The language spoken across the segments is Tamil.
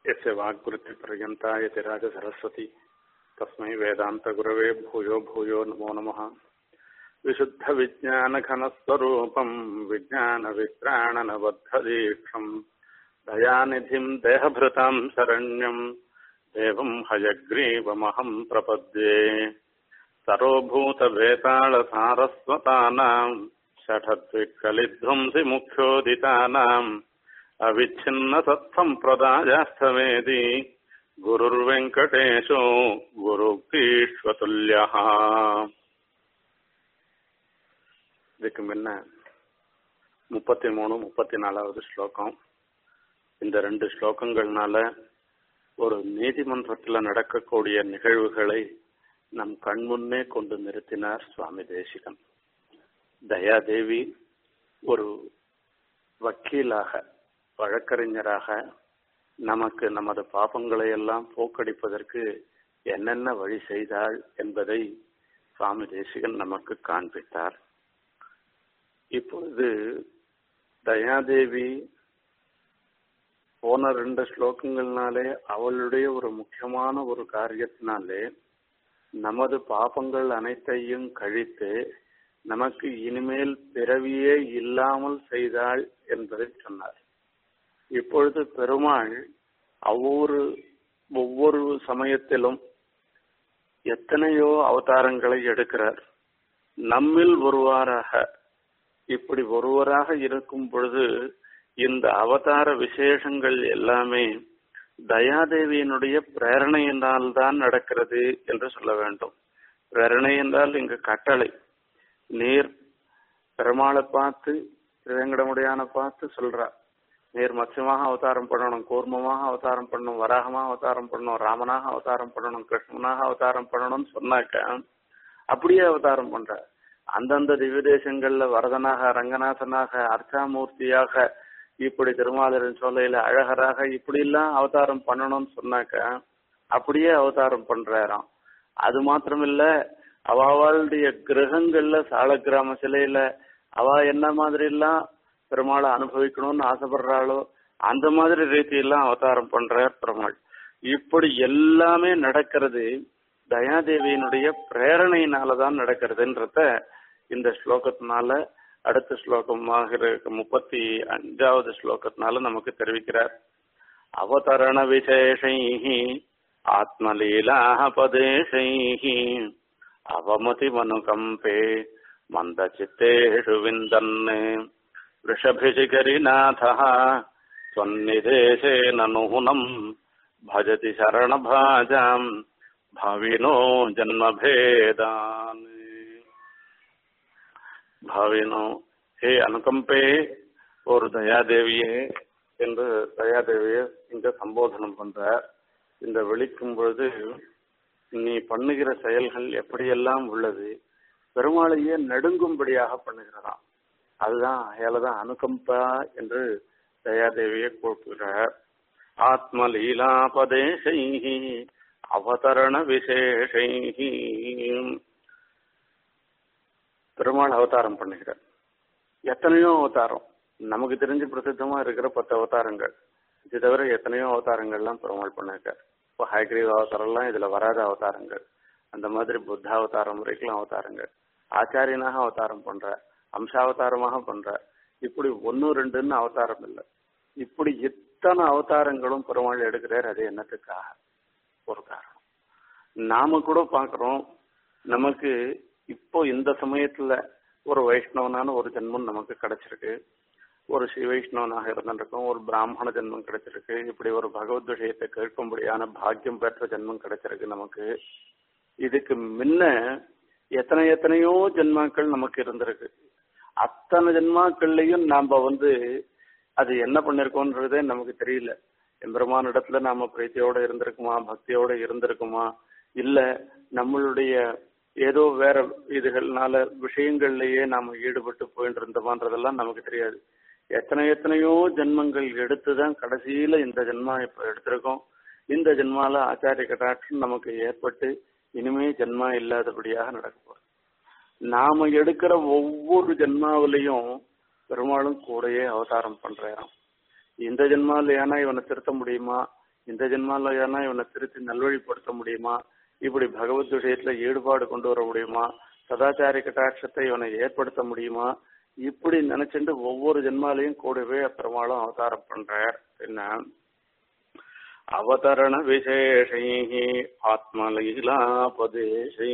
यस्य वाग्वृत्तिपर्यन्ता यतिराजसरस्वती तस्मै वेदान्तगुरवे भूयो भूयो नमो नमः विशुद्धविज्ञानघनस्वरूपम् विज्ञानवित्राणनबद्धदीक्षम् दयानिधिम् देहभृताम् शरण्यम् देवम् हयग्रीवमहम् प्रपद्ये सरोभूतवेतालसारस्वतानाम् षठद्विक्कलिध्वंसि मुख्योदितानाम् अविच्छिन्नसत्सम्प्रदायास्थवेदी गुरुर्वेङ्कटेशो குருக்தீஸ்வதுல்யः இதுக்கு முன்ன முப்பத்தி மூணு முப்பத்தி நாலாவது ஸ்லோகம் இந்த ரெண்டு ஸ்லோகங்கள்னால ஒரு நீதிமன்றத்தில் நடக்கக்கூடிய நிகழ்வுகளை நம் கண்முன்னே கொண்டு நிறுத்தினார் சுவாமி தேசிகன் தயாதேவி ஒரு வக்கீலாக வழக்கறிஞராக நமக்கு நமது பாபங்களை எல்லாம் போக்கடிப்பதற்கு என்னென்ன வழி செய்தாள் என்பதை சுவாமி தேசிகன் நமக்கு காண்பித்தார் இப்பொழுது தயாதேவி போன ரெண்டு ஸ்லோகங்கள்னாலே அவளுடைய ஒரு முக்கியமான ஒரு காரியத்தினாலே நமது பாபங்கள் அனைத்தையும் கழித்து நமக்கு இனிமேல் பிறவியே இல்லாமல் செய்தாள் என்பதை சொன்னார் இப்பொழுது பெருமாள் ஒவ்வொரு ஒவ்வொரு சமயத்திலும் எத்தனையோ அவதாரங்களை எடுக்கிறார் நம்மில் ஒருவராக இப்படி ஒருவராக இருக்கும் பொழுது இந்த அவதார விசேஷங்கள் எல்லாமே தயாதேவியினுடைய பிரேரணையினால் தான் நடக்கிறது என்று சொல்ல வேண்டும் பிரேரணை என்றால் இங்கு கட்டளை நீர் பெருமாளை பார்த்து திருவேங்கடமுடையான பார்த்து சொல்றா நீர் மத்யமாக அவதாரம் பண்ணணும் கூர்மமாக அவதாரம் பண்ணணும் வராகமாக அவதாரம் பண்ணணும் ராமனாக அவதாரம் பண்ணணும் கிருஷ்ணனாக அவதாரம் பண்ணணும்னு சொன்னாக்க அப்படியே அவதாரம் பண்ற அந்தந்த திவ்ய தேசங்கள்ல வரதனாக ரங்கநாதனாக அர்ச்சாமூர்த்தியாக இப்படி திருமாலின் சோலையில அழகராக இப்படி எல்லாம் அவதாரம் பண்ணணும்னு சொன்னாக்க அப்படியே அவதாரம் பண்றாராம் அது மாத்திரமில்ல அவளுடைய கிரகங்கள்ல சால கிராம சிலையில அவ என்ன மாதிரி எல்லாம் பெருமாளை அனுபவிக்கணும்னு ஆசைப்படுறாளோ அந்த மாதிரி ரீதியெல்லாம் அவதாரம் பண்றார் பெருமாள் இப்படி எல்லாமே நடக்கிறது தயாதேவியினுடைய பிரேரணையினாலதான் நடக்கிறதுன்றத இந்த ஸ்லோகத்தினால அடுத்த ஸ்லோகமாக இருக்க முப்பத்தி அஞ்சாவது ஸ்லோகத்தினால நமக்கு தெரிவிக்கிறார் அவதரண விசேஷை ஆத்மலீலாபதேசை அவமதி மனுகம்பே மந்தச்சித்தேஷு விந்தன்னு वृषभिशिखरिनाथः त्वन्निदेशेन नूनम् भजति शरणभाजाम् भाविनो जन्मभेदान् भाविनो हे அனுகம்பே ஒரு தயாதேவியே என்று தயாதேவியை இங்க சம்போதனம் பண்ற இந்த விழிக்கும் பொழுது நீ பண்ணுகிற செயல்கள் எப்படியெல்லாம் உள்ளது பெருமாளையே நடுங்கும்படியாக பண்ணுகிறதாம் அதுதான் அயாலதான் அனுகம்பா என்று தயாதேவியை கூப்பிடுறார் ஆத்மலீலாபதேசை அவதரண விசேஷை பெருமாள் அவதாரம் பண்ணுகிறார் எத்தனையோ அவதாரம் நமக்கு தெரிஞ்சு பிரசித்தமா இருக்கிற பத்து அவதாரங்கள் இது தவிர எத்தனையோ அவதாரங்கள்லாம் பெருமாள் பண்ணிருக்கார் இப்போ ஹைகிரீவ் அவதாரம்லாம் இதுல வராத அவதாரங்கள் அந்த மாதிரி புத்த அவதாரம் வரைக்கும் அவதாரங்கள் ஆச்சாரியனாக அவதாரம் பண்ற அம்சாவதாரமாக பண்ற இப்படி ஒன்னு ரெண்டுன்னு அவதாரம் இல்லை இப்படி இத்தனை அவதாரங்களும் பெருமாள் எடுக்கிறார் அது என்னத்துக்காக ஒரு காரணம் நாம கூட பாக்குறோம் நமக்கு இப்போ இந்த சமயத்துல ஒரு வைஷ்ணவனான ஒரு ஜென்மம் நமக்கு கிடைச்சிருக்கு ஒரு ஸ்ரீ வைஷ்ணவனாக இருந்திருக்கும் ஒரு பிராமண ஜென்மம் கிடைச்சிருக்கு இப்படி ஒரு பகவத் விஷயத்தை கேட்கும்படியான பாக்கியம் பெற்ற ஜென்மம் கிடைச்சிருக்கு நமக்கு இதுக்கு முன்ன எத்தனை எத்தனையோ ஜென்மாக்கள் நமக்கு இருந்திருக்கு அத்தனை ஜென்மாக்கள்லயும் நாம வந்து அது என்ன பண்ணிருக்கோன்றதே நமக்கு தெரியல எம்பெருமான இடத்துல நாம பிரீத்தியோட இருந்திருக்குமா பக்தியோட இருந்திருக்குமா இல்ல நம்மளுடைய ஏதோ வேற இதுகள்னால விஷயங்கள்லயே நாம ஈடுபட்டு போயிட்டு இருந்தோமான்றதெல்லாம் நமக்கு தெரியாது எத்தனை எத்தனையோ ஜென்மங்கள் எடுத்துதான் கடைசியில இந்த ஜென்மா இப்ப எடுத்திருக்கோம் இந்த ஜென்மால ஆச்சாரிய கட்டாட்சம் நமக்கு ஏற்பட்டு இனிமே ஜென்மா இல்லாதபடியாக நடக்க போறோம் நாம எடுக்கிற ஒவ்வொரு ஜென்மாவிலையும் பெருமாளும் கூடயே அவதாரம் பண்றாராம் இந்த ஜென்மாவில் ஏன்னா இவனை திருத்த முடியுமா இந்த ஜென்மால ஏன்னா இவனை திருத்தி நல்வழிப்படுத்த முடியுமா இப்படி பகவத் விஷயத்துல ஈடுபாடு கொண்டு வர முடியுமா சதாச்சாரி கட்டாட்சத்தை இவனை ஏற்படுத்த முடியுமா இப்படி நினைச்சுட்டு ஒவ்வொரு ஜென்மாலையும் கூடவே பெருமாளும் அவதாரம் பண்றார் என்ன அவதரண விசேஷை ஆத்மலீலாபதேசை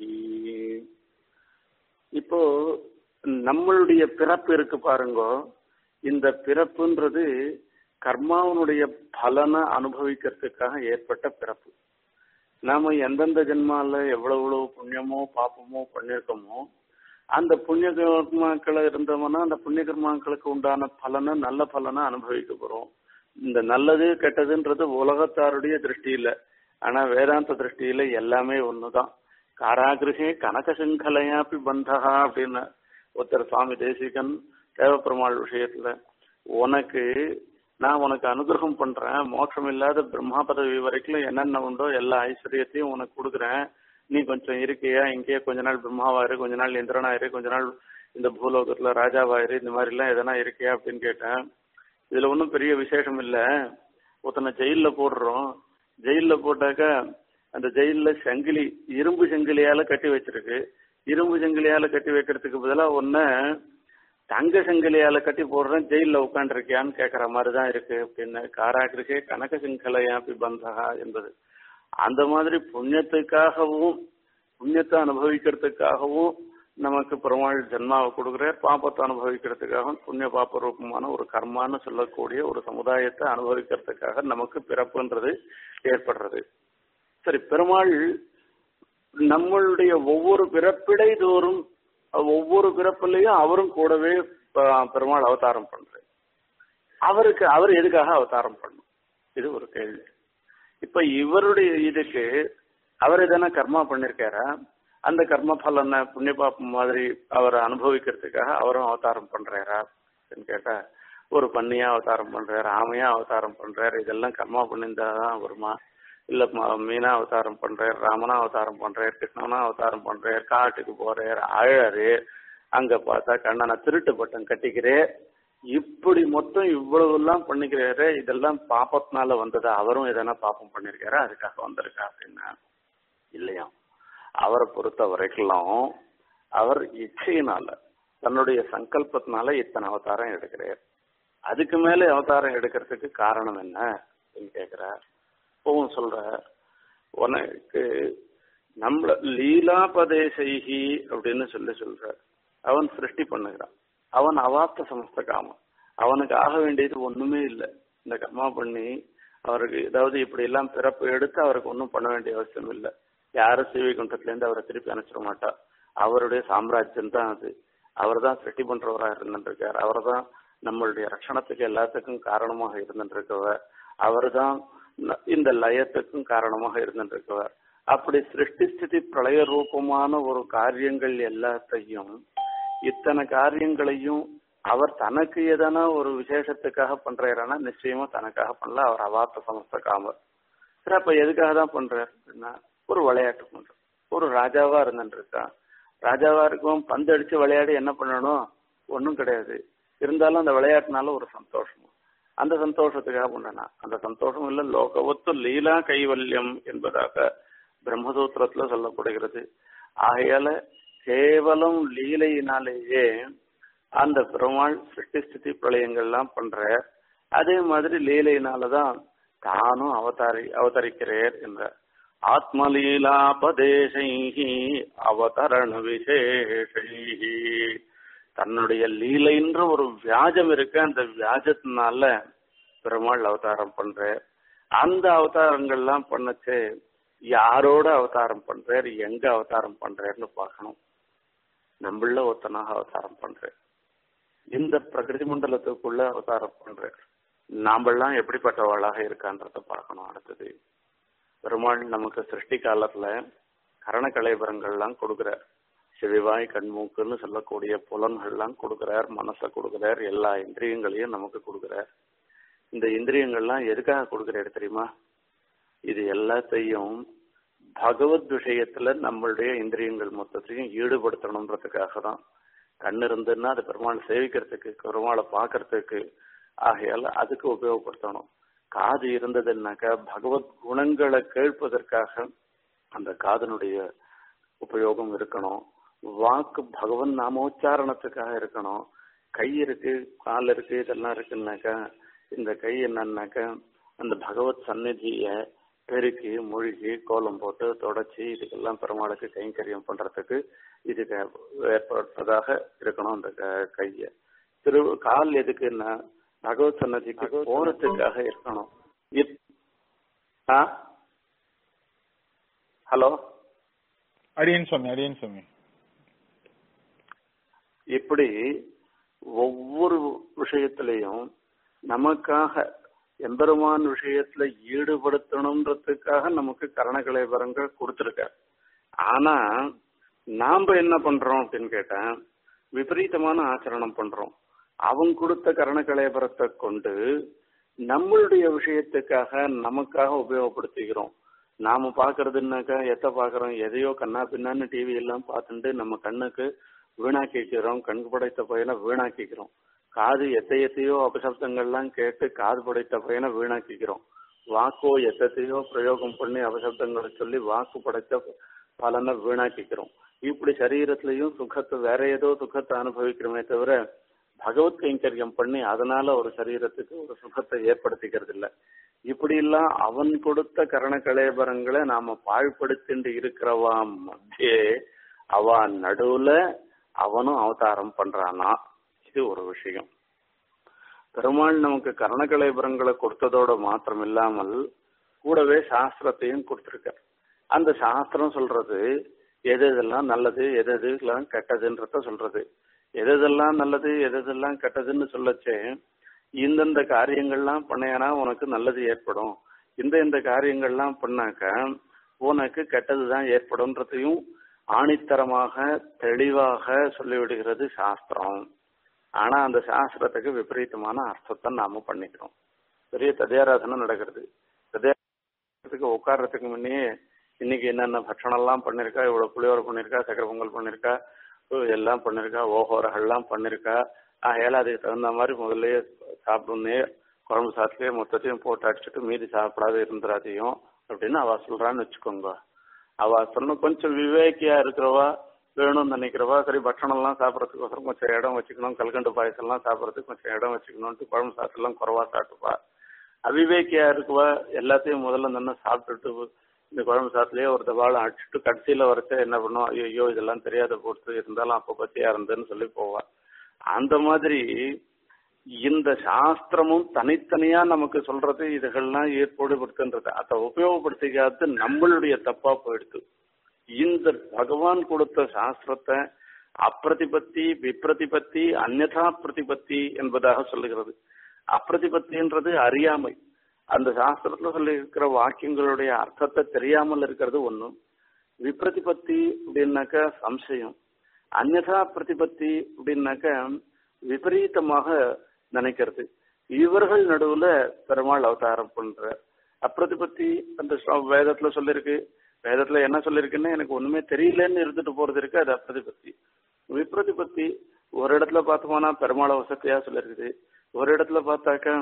இப்போ நம்மளுடைய பிறப்பு இருக்கு பாருங்க இந்த பிறப்புன்றது கர்மாவனுடைய பலனை அனுபவிக்கிறதுக்காக ஏற்பட்ட பிறப்பு நாம எந்தெந்த ஜென்மால எவ்வளவு எவ்வளவு புண்ணியமோ பாப்பமோ பண்ணிருக்கோமோ அந்த புண்ணிய கர்மாக்களை இருந்தோம்னா அந்த புண்ணிய கர்மாக்களுக்கு உண்டான பலனை நல்ல பலனை அனுபவிக்க போறோம் இந்த நல்லது கெட்டதுன்றது உலகத்தாருடைய திருஷ்டியில ஆனா வேதாந்த திருஷ்டியில எல்லாமே ஒண்ணுதான் காராகிருகே கனக சிங்கலையாப்பி பந்தகா அப்படின்னு ஒருத்தர் சுவாமி தேசிகன் தேவப்பெருமாள் விஷயத்துல உனக்கு நான் உனக்கு அனுகிரகம் பண்றேன் மோட்சம் இல்லாத பிரம்மா பதவி வரைக்கும் என்னென்ன உண்டோ எல்லா ஐஸ்வர்யத்தையும் உனக்கு கொடுக்குறேன் நீ கொஞ்சம் இருக்கியா இங்கேயே கொஞ்ச நாள் பிரம்மாவாயிரு கொஞ்ச நாள் இந்திரனாயிரு கொஞ்ச நாள் இந்த பூலோகத்துல ராஜாவாயிரு இந்த மாதிரி எல்லாம் எதனா இருக்கியா அப்படின்னு கேட்டேன் இதுல ஒன்றும் பெரிய விசேஷம் இல்ல ஒருத்தனை ஜெயில்ல போடுறோம் ஜெயில்ல போட்டாக்க அந்த ஜெயில்ல சங்கிலி இரும்பு சங்கிலியால கட்டி வச்சிருக்கு இரும்பு சங்கிலியால கட்டி வைக்கிறதுக்கு பதிலா ஒன்ன தங்க சங்கிலியால கட்டி போடுறேன் ஜெயில்ல உட்காந்துருக்கியான்னு கேக்குற மாதிரிதான் இருக்கு அப்படின்னு காராகிருகே கனக சிங்கலையாப்பி பந்தகா என்பது அந்த மாதிரி புண்ணியத்துக்காகவும் புண்ணியத்தை அனுபவிக்கிறதுக்காகவும் நமக்கு பெருமாள் ஜென்மாவை கொடுக்குறார் பாப்பத்தை அனுபவிக்கிறதுக்காகவும் புண்ணிய பாப்ப ரூபமான ஒரு கர்மான்னு சொல்லக்கூடிய ஒரு சமுதாயத்தை அனுபவிக்கிறதுக்காக நமக்கு பிறப்புன்றது ஏற்படுறது சரி பெருமாள் நம்மளுடைய ஒவ்வொரு பிறப்பிடை தோறும் ஒவ்வொரு பிறப்பிலையும் அவரும் கூடவே பெருமாள் அவதாரம் பண்றாரு அவருக்கு அவர் எதுக்காக அவதாரம் பண்ணும் இது ஒரு கேள்வி இப்ப இவருடைய இதுக்கு அவர் எதனா கர்மா பண்ணிருக்காரா அந்த கர்ம பலனை புண்ணிய பாப்பம் மாதிரி அவரை அனுபவிக்கிறதுக்காக அவரும் அவதாரம் பண்றாரா கேட்டா ஒரு பண்ணியா அவதாரம் பண்றாரு ஆமையா அவதாரம் பண்றாரு இதெல்லாம் கர்மா பண்ணியிருந்தாதான் வருமா இல்ல மீனா அவதாரம் பண்றாரு ராமனா அவதாரம் பண்றாரு கிருஷ்ணனா அவதாரம் பண்றாரு காட்டுக்கு போறாரு அழறாரு அங்க பார்த்தா கண்ணனை திருட்டு பட்டம் கட்டிக்கிறே இப்படி மொத்தம் இவ்வளவு எல்லாம் பண்ணிக்கிறாரு இதெல்லாம் பாப்பத்தினால வந்ததா அவரும் எதனா பாப்பம் பண்ணிருக்காரு அதுக்காக வந்திருக்கா அப்படின்னா இல்லையா அவரை பொறுத்த வரைக்கும் அவர் இச்சையினால தன்னுடைய சங்கல்பத்தினால இத்தனை அவதாரம் எடுக்கிறார் அதுக்கு மேல அவதாரம் எடுக்கிறதுக்கு காரணம் என்ன அப்படின்னு கேக்குறார் இப்பவும் சொல்ற உனக்கு நம்மள லீலாபதேசைகி அப்படின்னு சொல்லி சொல்ற அவன் சிருஷ்டி பண்ணுகிறான் அவன் அவாப்த சமஸ்த காமம் அவனுக்கு ஆக வேண்டியது ஒண்ணுமே இல்லை இந்த கர்மா பண்ணி அவருக்கு ஏதாவது இப்படி எல்லாம் பிறப்பு எடுத்து அவருக்கு ஒன்றும் பண்ண வேண்டிய அவசியம் இல்லை யாரும் சிவிகுண்டத்துல இருந்து அவரை திருப்பி அனுப்பிச்சிட மாட்டா அவருடைய சாம்ராஜ்யம் தான் அது அவர் தான் சிருஷ்டி பண்றவராக இருந்துருக்கார் அவர் தான் நம்மளுடைய ரட்சணத்துக்கு எல்லாத்துக்கும் காரணமாக இருந்துருக்கவர் அவர் தான் இந்த லயத்துக்கும் காரணமாக இருந்துருக்கவர் அப்படி சிருஷ்டி ஸ்திதி பிரளய ரூபமான ஒரு காரியங்கள் எல்லாத்தையும் இத்தனை காரியங்களையும் அவர் தனக்கு எதனா ஒரு விசேஷத்துக்காக பண்றாருன்னா நிச்சயமா தனக்காக பண்ணல அவர் அவாத்த சமஸ்த காமர் சரி அப்ப எதுக்காக தான் பண்றாரு அப்படின்னா ஒரு விளையாட்டு பண்ற ஒரு ராஜாவா இருந்துட்டு இருக்கான் ராஜாவா இருக்கும் பந்து அடிச்சு விளையாடி என்ன பண்ணணும் ஒன்றும் கிடையாது இருந்தாலும் அந்த விளையாட்டுனால ஒரு சந்தோஷம் அந்த சந்தோஷத்துக்காக பண்ணனா அந்த சந்தோஷம் இல்ல லோகவத்து லீலா கைவல்யம் என்பதாக பிரம்மசூத்திரத்துல சொல்லப்படுகிறது ஆகையால கேவலம் லீலையினாலேயே அந்த பெருமாள் சிருஷ்டி ஸ்திதி பிரளயங்கள்லாம் பண்ற அதே மாதிரி லீலையினாலதான் தானும் அவதாரி அவதரிக்கிறேர் என்ற ஆத்மலீலாபதேசை அவதரண விசேஷை தன்னுடைய லீலைன்ற ஒரு வியாஜம் இருக்கு அந்த வியாஜத்தினால பெருமாள் அவதாரம் பண்ற அந்த அவதாரங்கள்லாம் பண்ணச்சு யாரோட அவதாரம் பண்றார் எங்க அவதாரம் பண்றாருன்னு பார்க்கணும் நம்மள ஒருத்தனாக அவதாரம் பண்றார் இந்த பிரகிருதி மண்டலத்துக்குள்ள அவதாரம் பண்றார் நாமெல்லாம் எப்படிப்பட்டவளாக இருக்கான்றத பார்க்கணும் அடுத்தது பெருமாள் நமக்கு சிருஷ்டி காலத்துல கரண கலைபரங்கள்லாம் கொடுக்கிறார் செவிவாய் கண்மூக்குன்னு சொல்லக்கூடிய புலன்கள்லாம் கொடுக்கிறார் மனசை கொடுக்கிறார் எல்லா இந்திரியங்களையும் நமக்கு கொடுக்கிறார் இந்த இந்திரியங்கள்லாம் எதுக்காக கொடுக்கிறார் தெரியுமா இது எல்லாத்தையும் பகவத் விஷயத்துல நம்மளுடைய இந்திரியங்கள் மொத்தத்தையும் ஈடுபடுத்தணுன்றதுக்காக தான் கண் இருந்துன்னா அது பெருமாள் சேவிக்கிறதுக்கு பெருமாளை பார்க்கறதுக்கு ஆகையால அதுக்கு உபயோகப்படுத்தணும் காது இருந்ததுன்னாக்கா பகவத் குணங்களை கேட்பதற்காக அந்த காதனுடைய உபயோகம் இருக்கணும் வாக்கு பகவன் நாமோச்சாரணத்துக்காக இருக்கணும் கை இருக்கு கால் இருக்கு இதெல்லாம் இருக்குன்னாக்கா இந்த கை என்னன்னாக்கா அந்த பகவத் சந்நிதிய பெருக்கி மூழ்கி கோலம் போட்டு தொடச்சி இதுக்கெல்லாம் பெருமாளுக்கு கைங்கரியம் பண்றதுக்கு இதுக்கு ஏற்பட்டதாக இருக்கணும் அந்த கைய திரு கால் எதுக்குன்னா பகவத் சன்னதிக்கு போறதுக்காக இருக்கணும் ஹலோ அடியன் சுவாமி அடியன் சுவாமி இப்படி ஒவ்வொரு விஷயத்திலையும் நமக்காக எம்பெருமான் விஷயத்துல ஈடுபடுத்தணுன்றதுக்காக நமக்கு கரணகலைபரங்கள் கொடுத்துருக்க ஆனா நாம என்ன பண்றோம் அப்படின்னு கேட்டேன் விபரீதமான ஆச்சரணம் பண்றோம் அவன் கொடுத்த கரணகலைபரத்தை கொண்டு நம்மளுடைய விஷயத்துக்காக நமக்காக உபயோகப்படுத்திக்கிறோம் நாம பாக்குறதுன்னாக்கா எத்த பாக்குறோம் எதையோ கண்ணா பின்னான்னு டிவி எல்லாம் பார்த்துட்டு நம்ம கண்ணுக்கு வீணாக்கிக்கிறோம் கண் படைத்த பையனை வீணாக்கிக்கிறோம் காது எத்த எத்தையோ அபசப்தங்கள்லாம் கேட்டு காது படைத்த பையனை வீணாக்கிக்கிறோம் வாக்கோ எத்தையோ பிரயோகம் பண்ணி அபசப்தங்களை சொல்லி வாக்கு படைத்த பலனை வீணாக்கிக்கிறோம் இப்படி சரீரத்திலையும் சுகத்தை வேற ஏதோ சுகத்தை அனுபவிக்கிறோமே தவிர பகவத் கைங்கரியம் பண்ணி அதனால ஒரு சரீரத்துக்கு ஒரு சுகத்தை ஏற்படுத்திக்கிறது இல்ல இப்படி எல்லாம் அவன் கொடுத்த கரண கலேபரங்களை நாம பாழ்படுத்திட்டு இருக்கிறவா மத்தியே அவ நடுவுல அவனும் அவதாரம் பண்றானா இது ஒரு விஷயம் பெருமாள் நமக்கு கரணகலைபுரங்களை கொடுத்ததோட மாத்திரம் இல்லாமல் கூடவே சாஸ்திரத்தையும் கொடுத்திருக்கார் அந்த சாஸ்திரம் சொல்றது எது எதெல்லாம் நல்லது எது எதுலாம் கெட்டதுன்றத சொல்றது எது எதெல்லாம் நல்லது எது எதெல்லாம் கெட்டதுன்னு சொல்லச்சே இந்தந்த காரியங்கள்லாம் பண்ணேனா உனக்கு நல்லது ஏற்படும் இந்த இந்த காரியங்கள்லாம் பண்ணாக்க உனக்கு கெட்டதுதான் ஏற்படும்ன்றதையும் ஆணித்தரமாக தெளிவாக சொல்லிவிடுகிறது சாஸ்திரம் ஆனா அந்த சாஸ்திரத்துக்கு விபரீதமான அர்த்தத்தை நாம பண்ணிக்கிறோம் பெரிய ததேராதனை நடக்கிறது ததேராதத்துக்கு உட்கார்றதுக்கு முன்னே இன்னைக்கு என்னென்ன பட்சணம் எல்லாம் பண்ணிருக்கா இவ்வளவு புளியோரை பண்ணிருக்கா சக்கரை பொங்கல் பண்ணிருக்கா எல்லாம் பண்ணிருக்கா ஓஹோரகள்லாம் பண்ணிருக்கா ஆகையால அதுக்கு தகுந்த மாதிரி முதல்லயே சாப்பிடுன்னே குழம்பு சாத்துலயே மொத்தத்தையும் போட்டு அடிச்சுட்டு மீதி சாப்பிடாத இருந்துடாதையும் அப்படின்னு அவ சொல்றான்னு வச்சுக்கோங்க அவ சொன்ன கொஞ்சம் விவேக்கியா இருக்கிறவா வேணும்னு நினைக்கிறவா சரி பட்சணம் எல்லாம் சாப்பிடறதுக்கோசரம் கொஞ்சம் இடம் வச்சுக்கணும் கல்கண்டு பாயசம் எல்லாம் சாப்பிடறதுக்கு கொஞ்சம் இடம் வச்சுக்கணும்ட்டு குழம்பு சாப்பிட்டுலாம் குறவா சாப்பிட்டுப்பா அவிவேக்கியா இருக்குவா எல்லாத்தையும் முதல்ல நல்லா சாப்பிட்டுட்டு இந்த குழம்பு சாத்துலயே ஒரு தபாலம் அடிச்சுட்டு கடைசியில வரைச்சா என்ன பண்ணும் ஐயோ இதெல்லாம் தெரியாத போட்டு இருந்தாலும் அப்ப பத்தியா இருந்தேன்னு சொல்லி போவா அந்த மாதிரி இந்த சாஸ்திரமும் தனித்தனியா நமக்கு சொல்றது இதுகள்லாம் ஏற்படுபடுத்துன்றது அதை உபயோகப்படுத்திக்காது நம்மளுடைய தப்பா போயிடுது இந்த பகவான் கொடுத்த சாஸ்திரத்தை அப்பிரதிபத்தி விப்ரதிபத்தி அந்நதா பிரதிபத்தி என்பதாக சொல்லுகிறது அப்பிரதிபத்தின்றது அறியாமை அந்த சாஸ்திரத்துல சொல்லி இருக்கிற வாக்கியங்களுடைய அர்த்தத்தை தெரியாமல் இருக்கிறது ஒண்ணும் விப்ரதிபத்தி அப்படின்னாக்கா சம்சயம் அந்நதா பிரதிபத்தி அப்படின்னாக்கா விபரீதமாக நினைக்கிறது இவர்கள் நடுவுல பெருமாள் அவதாரம் பண்ற அப்பிரதிபத்தி அந்த வேதத்துல சொல்லிருக்கு வேதத்துல என்ன சொல்லிருக்குன்னு எனக்கு ஒண்ணுமே தெரியலன்னு இருந்துட்டு போறது இருக்கு அது அப்பிரதிபத்தி விப்ரதிபத்தி ஒரு இடத்துல பார்த்தோம்னா பெருமாளை வசதியா சொல்லிருக்குது ஒரு இடத்துல பார்த்தாக்கா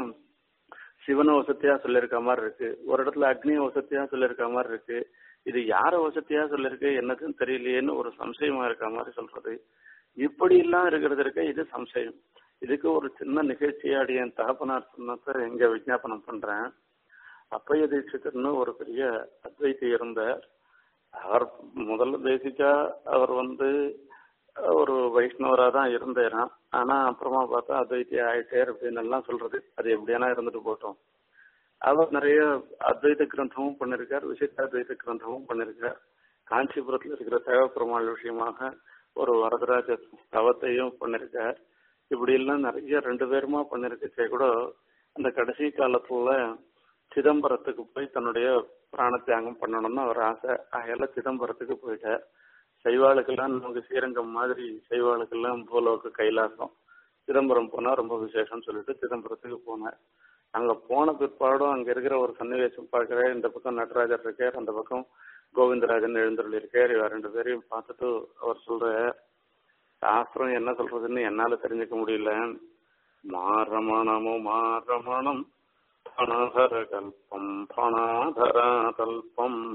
சிவன வசதியா சொல்லியிருக்க மாதிரி இருக்கு ஒரு இடத்துல அக்னி வசதியா சொல்லியிருக்க மாதிரி இருக்கு இது யார வசதியா சொல்லிருக்கு என்னதுன்னு தெரியலையேன்னு ஒரு சம்சயமா இருக்க மாதிரி சொல்றது இப்படி எல்லாம் இருக்கிறது இருக்க இது சம்சயம் இதுக்கு ஒரு சின்ன நிகழ்ச்சியாடி என் தகப்பனார் சொன்னத எங்க விஜாபனம் பண்றேன் அப்பைய தீட்சிதர்னு ஒரு பெரிய அத்வைத்தி இருந்தார் அவர் முதல்ல பேசிக்கா அவர் வந்து ஒரு வைஷ்ணவரா தான் இருந்தேரான் ஆனா அப்புறமா பார்த்தா அத்வைத்தி ஆயிட்டார் அப்படின்னு எல்லாம் சொல்றது அது எப்படியானா இருந்துட்டு போட்டோம் அவர் நிறைய அத்வைத கிரந்தமும் பண்ணிருக்கார் விசிஷ்டாத்வைத கிரந்தமும் பண்ணிருக்கார் காஞ்சிபுரத்துல இருக்கிற தேவ பெருமாள் விஷயமாக ஒரு வரதராஜ ஸ்தவத்தையும் பண்ணிருக்கார் இப்படி எல்லாம் நிறைய ரெண்டு பேருமா பண்ணிருக்கச்சே கூட அந்த கடைசி காலத்துல சிதம்பரத்துக்கு போய் தன்னுடைய பிராண தியாகம் பண்ணணும்னு அவர் ஆசை ஆகையால சிதம்பரத்துக்கு போயிட்டார் சைவாளுக்கெல்லாம் நமக்கு ஸ்ரீரங்கம் மாதிரி சைவாளுக்கெல்லாம் பூலோக்கு கைலாசம் சிதம்பரம் போனா ரொம்ப விசேஷம் சொல்லிட்டு சிதம்பரத்துக்கு போனேன் அங்க போன பிற்பாடும் அங்க இருக்கிற ஒரு சன்னிவேசம் பார்க்கிறேன் இந்த பக்கம் நடராஜர் இருக்கார் அந்த பக்கம் கோவிந்தராஜன் எழுந்தருள் இருக்கார் இவ ரெண்டு பேரையும் பார்த்துட்டு அவர் சொல்ற சாஸ்திரம் என்ன சொல்றதுன்னு என்னால தெரிஞ்சுக்க முடியல மாரமணமோ மாரமணம் ஃபணாதரகல்பம் ஃபணாதராதல்பம்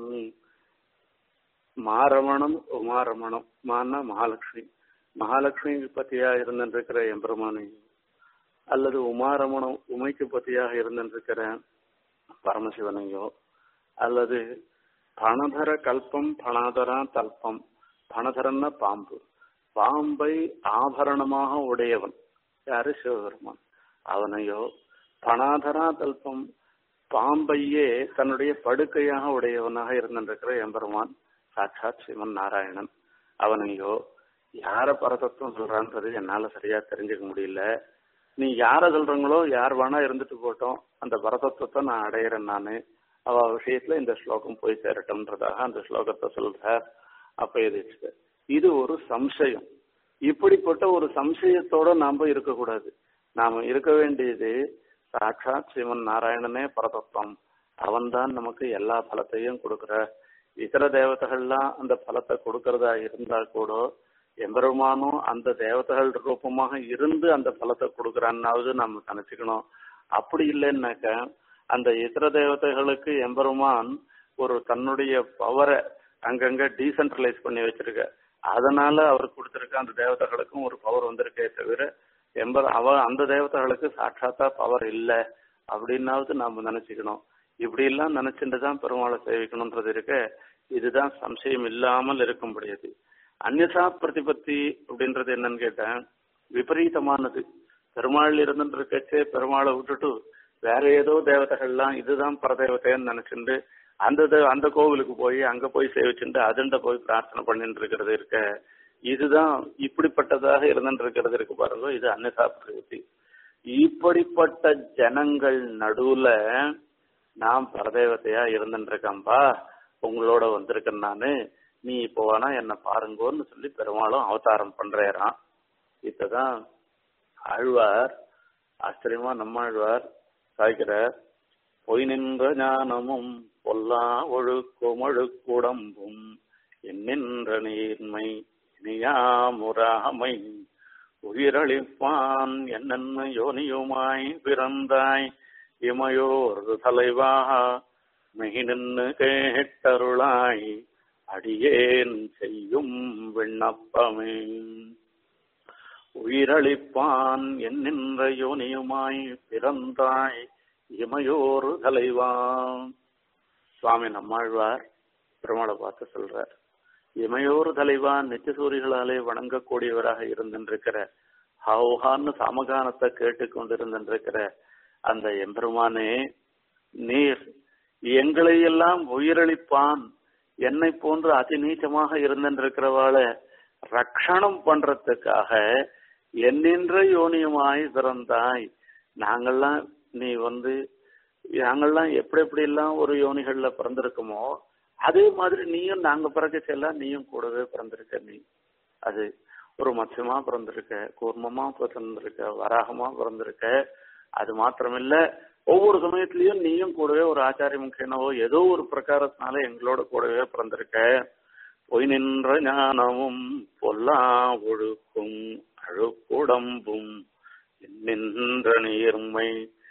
மாரமணம் உமாரமணம் மான்னா மகாலட்சுமி மகாலட்சுமிக்கு பத்தியா இருந்திருக்கிற எம்பெருமானை அல்லது உமாரமணம் உமைக்கு பத்தியாக இருந்திருக்கிற பரமசிவனையோ அல்லது பணதர கல்பம் பணாதரா தல்பம் பணதரன்னா பாம்பு பாம்பை ஆபரணமாக உடையவன் யாரு சிவபெருமான் அவனையோ பணாதரா தல்பம் பாம்பையே தன்னுடைய படுக்கையாக உடையவனாக இருந்திருக்கிற எம்பெருமான் சாட்சாத் சிவன் நாராயணன் அவனையோ யார பரதத்துவம் சொல்றான்றது என்னால சரியா தெரிஞ்சுக்க முடியல நீ யார சொல்றீங்களோ யார் வேணா இருந்துட்டு போட்டோம் அந்த பரதத்துவத்தை நான் அடையிறேன் நானு அவ விஷயத்துல இந்த ஸ்லோகம் போய் சேரட்டும்ன்றதாக அந்த ஸ்லோகத்தை சொல்றார் அப்ப இது இது ஒரு சம்சயம் இப்படிப்பட்ட ஒரு சம்சயத்தோட நாம இருக்கக்கூடாது நாம இருக்க வேண்டியது சாட்சாத் சிவன் நாராயணனே பரதத்துவம் அவன்தான் நமக்கு எல்லா பலத்தையும் கொடுக்கிற இதர தேவதைகள்லாம் அந்த பலத்தை கொடுக்கறதா இருந்தா கூட எம்பெருமானும் அந்த தேவதைகள் ரூபமாக இருந்து அந்த பலத்தை கொடுக்கறான்னாவது நம்ம நினைச்சுக்கணும் அப்படி இல்லைன்னாக்க அந்த இதர தேவதைகளுக்கு எம்பெருமான் ஒரு தன்னுடைய பவரை அங்கங்க டீசென்ட்ரலைஸ் பண்ணி வச்சிருக்க அதனால அவர் கொடுத்திருக்க அந்த தேவதைகளுக்கும் ஒரு பவர் வந்திருக்கே தவிர எம்பர் அவ அந்த தேவதைகளுக்கு சாட்சாத்தா பவர் இல்லை அப்படின்னாவது நாம நினைச்சுக்கணும் இப்படி எல்லாம் நினைச்சுட்டு தான் பெருமாளை சேவிக்கணும்ன்றது இருக்க இதுதான் சம்சயம் இல்லாமல் இருக்க முடியாது அந்நியசா பிரதிபத்தி அப்படின்றது என்னன்னு கேட்டேன் விபரீதமானது பெருமாள் இருந்துட்டு இருக்கச்சே பெருமாளை விட்டுட்டு வேற ஏதோ தேவதைகள்லாம் இதுதான் பரதேவதைன்னு நினைச்சுட்டு அந்த தே- அந்த கோவிலுக்கு போய் அங்க போய் சேவிச்சுட்டு அதுண்ட போய் பிரார்த்தனை பண்ணிட்டு இருக்கிறது இருக்க இதுதான் இப்படிப்பட்டதாக இருந்துட்டு இருக்கிறது இருக்கு பாருங்க இது அன்னசா பிரவೃತ್ತಿ இப்படிப்பட்ட ஜனங்கள் நடுவுல நான் பரதேவதையா இருந்துட்டு இருக்கேன்பா உங்களோட வந்திருக்கேன் நானு நீ இப்போ வேணா என்ன பாருங்கோன்னு சொல்லி பெருமாளும் அவதாரம் பண்றேறான் இப்பதான் ஆழ்வார் ஆச்சரியமா நம்மாழ்வார் சாய்க்கிறார் பொய் நின்ற ஞானமும் பொல்லா ஒழுக்கும் ஒழுக்குடம்பும் எண்ணின்ற நீர்மை இனியாமுறாமை உயிரளிப்பான் என்னென்ன யோனியுமாய் பிறந்தாய் இமையோர் தலைவா மெகினின்னு கேட்டருளாய் அடியேன் செய்யும் விண்ணப்பமே உயிரளிப்பான் என்னென்ற யோனியுமாய் பிறந்தாய் இமையோர் தலைவா சுவாமி நம்மாழ்வார் பெருமாளை பார்த்து சொல்றார் இமையோர் தலைவா நித்தியசூரிகளாலே வணங்கக்கூடியவராக இருந்திருக்கிற ஹவுஹான்னு சமகானத்தை கேட்டுக்கொண்டிருந்திருக்கிற அந்த எம்பெருமானே நீர் எங்களை எல்லாம் உயிரளிப்பான் என்னை போன்று அதி நீச்சமாக இருந்திருக்கிறவாள ரக்ஷணம் பண்றதுக்காக என்னென்ற யோனியுமாய் பிறந்தாய் நாங்கள்லாம் நீ வந்து நாங்கள்லாம் எப்படி எப்படி எல்லாம் ஒரு யோனிகள்ல பிறந்திருக்கோமோ அதே மாதிரி நீயும் நாங்க பிறக்கச்செல்லாம் நீயும் கூடவே பிறந்திருக்க நீ அது ஒரு மத்யமா பிறந்திருக்க கூர்மமா பிறந்திருக்க வராகமா பிறந்திருக்க அது மாத்திரமில்ல ஒவ்வொரு சமயத்திலயும் நீயும் கூடவே ஒரு ஆச்சாரிய முக்கியனவோ ஏதோ ஒரு பிரகாரத்தினால எங்களோட கூடவே பிறந்திருக்க பொய் நின்ற ஞானமும் பொல்லா ஒழுக்கும் அழுக்குடம்பும் நின்ற நீர்மை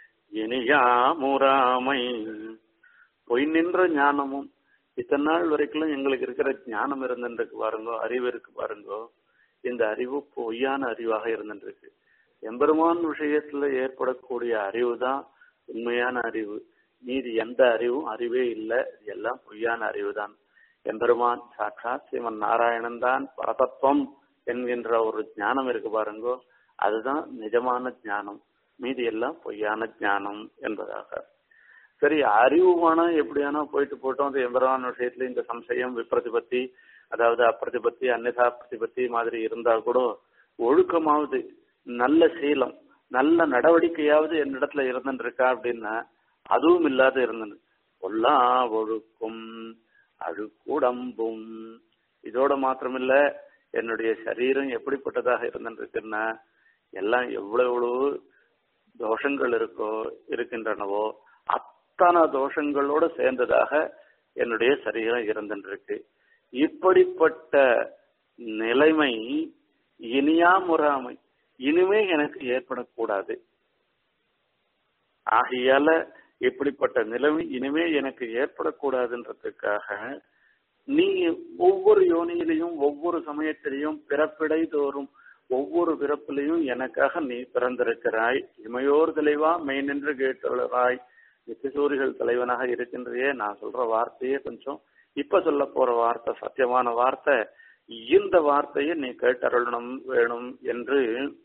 இனியாமுறாமை பொய் நின்ற ஞானமும் இத்தனை நாள் வரைக்கும் எங்களுக்கு இருக்கிற ஞானம் இருந்துருக்கு பாருங்கோ அறிவு இருக்கு பாருங்கோ இந்த அறிவு பொய்யான அறிவாக இருந்துருக்கு எம்பெருமான் விஷயத்துல ஏற்படக்கூடிய அறிவு தான் உண்மையான அறிவு மீதி எந்த அறிவும் அறிவே இல்லை இது எல்லாம் பொய்யான அறிவு தான் எம்பெருமான் சாட்சாத் சிவன் நாராயணன் தான் பரதத்துவம் என்கின்ற ஒரு ஞானம் இருக்கு பாருங்கோ அதுதான் நிஜமான ஞானம் மீதி எல்லாம் பொய்யான ஞானம் என்பதாக சரி அறிவுமான எப்படியானா போயிட்டு போட்டோம் அந்த எம்பெருமான் விஷயத்துல இந்த சம்சயம் விப்ரதிபத்தி அதாவது அப்பிரதிபத்தி அந்நிதா பிரதிபத்தி மாதிரி இருந்தா கூட ஒழுக்கமாவது நல்ல சீலம் நல்ல நடவடிக்கையாவது என்னிடத்துல இருந்துட்டு இருக்கா அப்படின்னா அதுவும் இல்லாத இருந்தது பொல்லா ஒழுக்கும் அழுக்குடம்பும் இதோட மாத்திரமில்ல என்னுடைய சரீரம் எப்படிப்பட்டதாக இருந்துருக்குன்னா எல்லாம் எவ்வளவு எவ்வளவு தோஷங்கள் இருக்கோ இருக்கின்றனவோ அத்தனை தோஷங்களோட சேர்ந்ததாக என்னுடைய சரீரம் இருந்துருக்கு இப்படிப்பட்ட நிலைமை இனியா முறாமை இனிமே எனக்கு ஏற்படக்கூடாது ஆகையால இப்படிப்பட்ட நிலைமை இனிமே எனக்கு ஏற்படக்கூடாதுன்றதுக்காக நீ ஒவ்வொரு யோனியிலையும் ஒவ்வொரு சமயத்திலையும் பிறப்பிடை தோறும் ஒவ்வொரு பிறப்பிலையும் எனக்காக நீ பிறந்திருக்கிறாய் இமையோர் தலைவா மெய் நின்று கேட்டுள்ளாய் நித்திசூரிகள் தலைவனாக இருக்கின்றையே நான் சொல்ற வார்த்தையே கொஞ்சம் இப்ப சொல்ல போற வார்த்தை சத்தியமான வார்த்தை இந்த வார்த்தையை நீ கேட்டருளணும் வேணும் என்று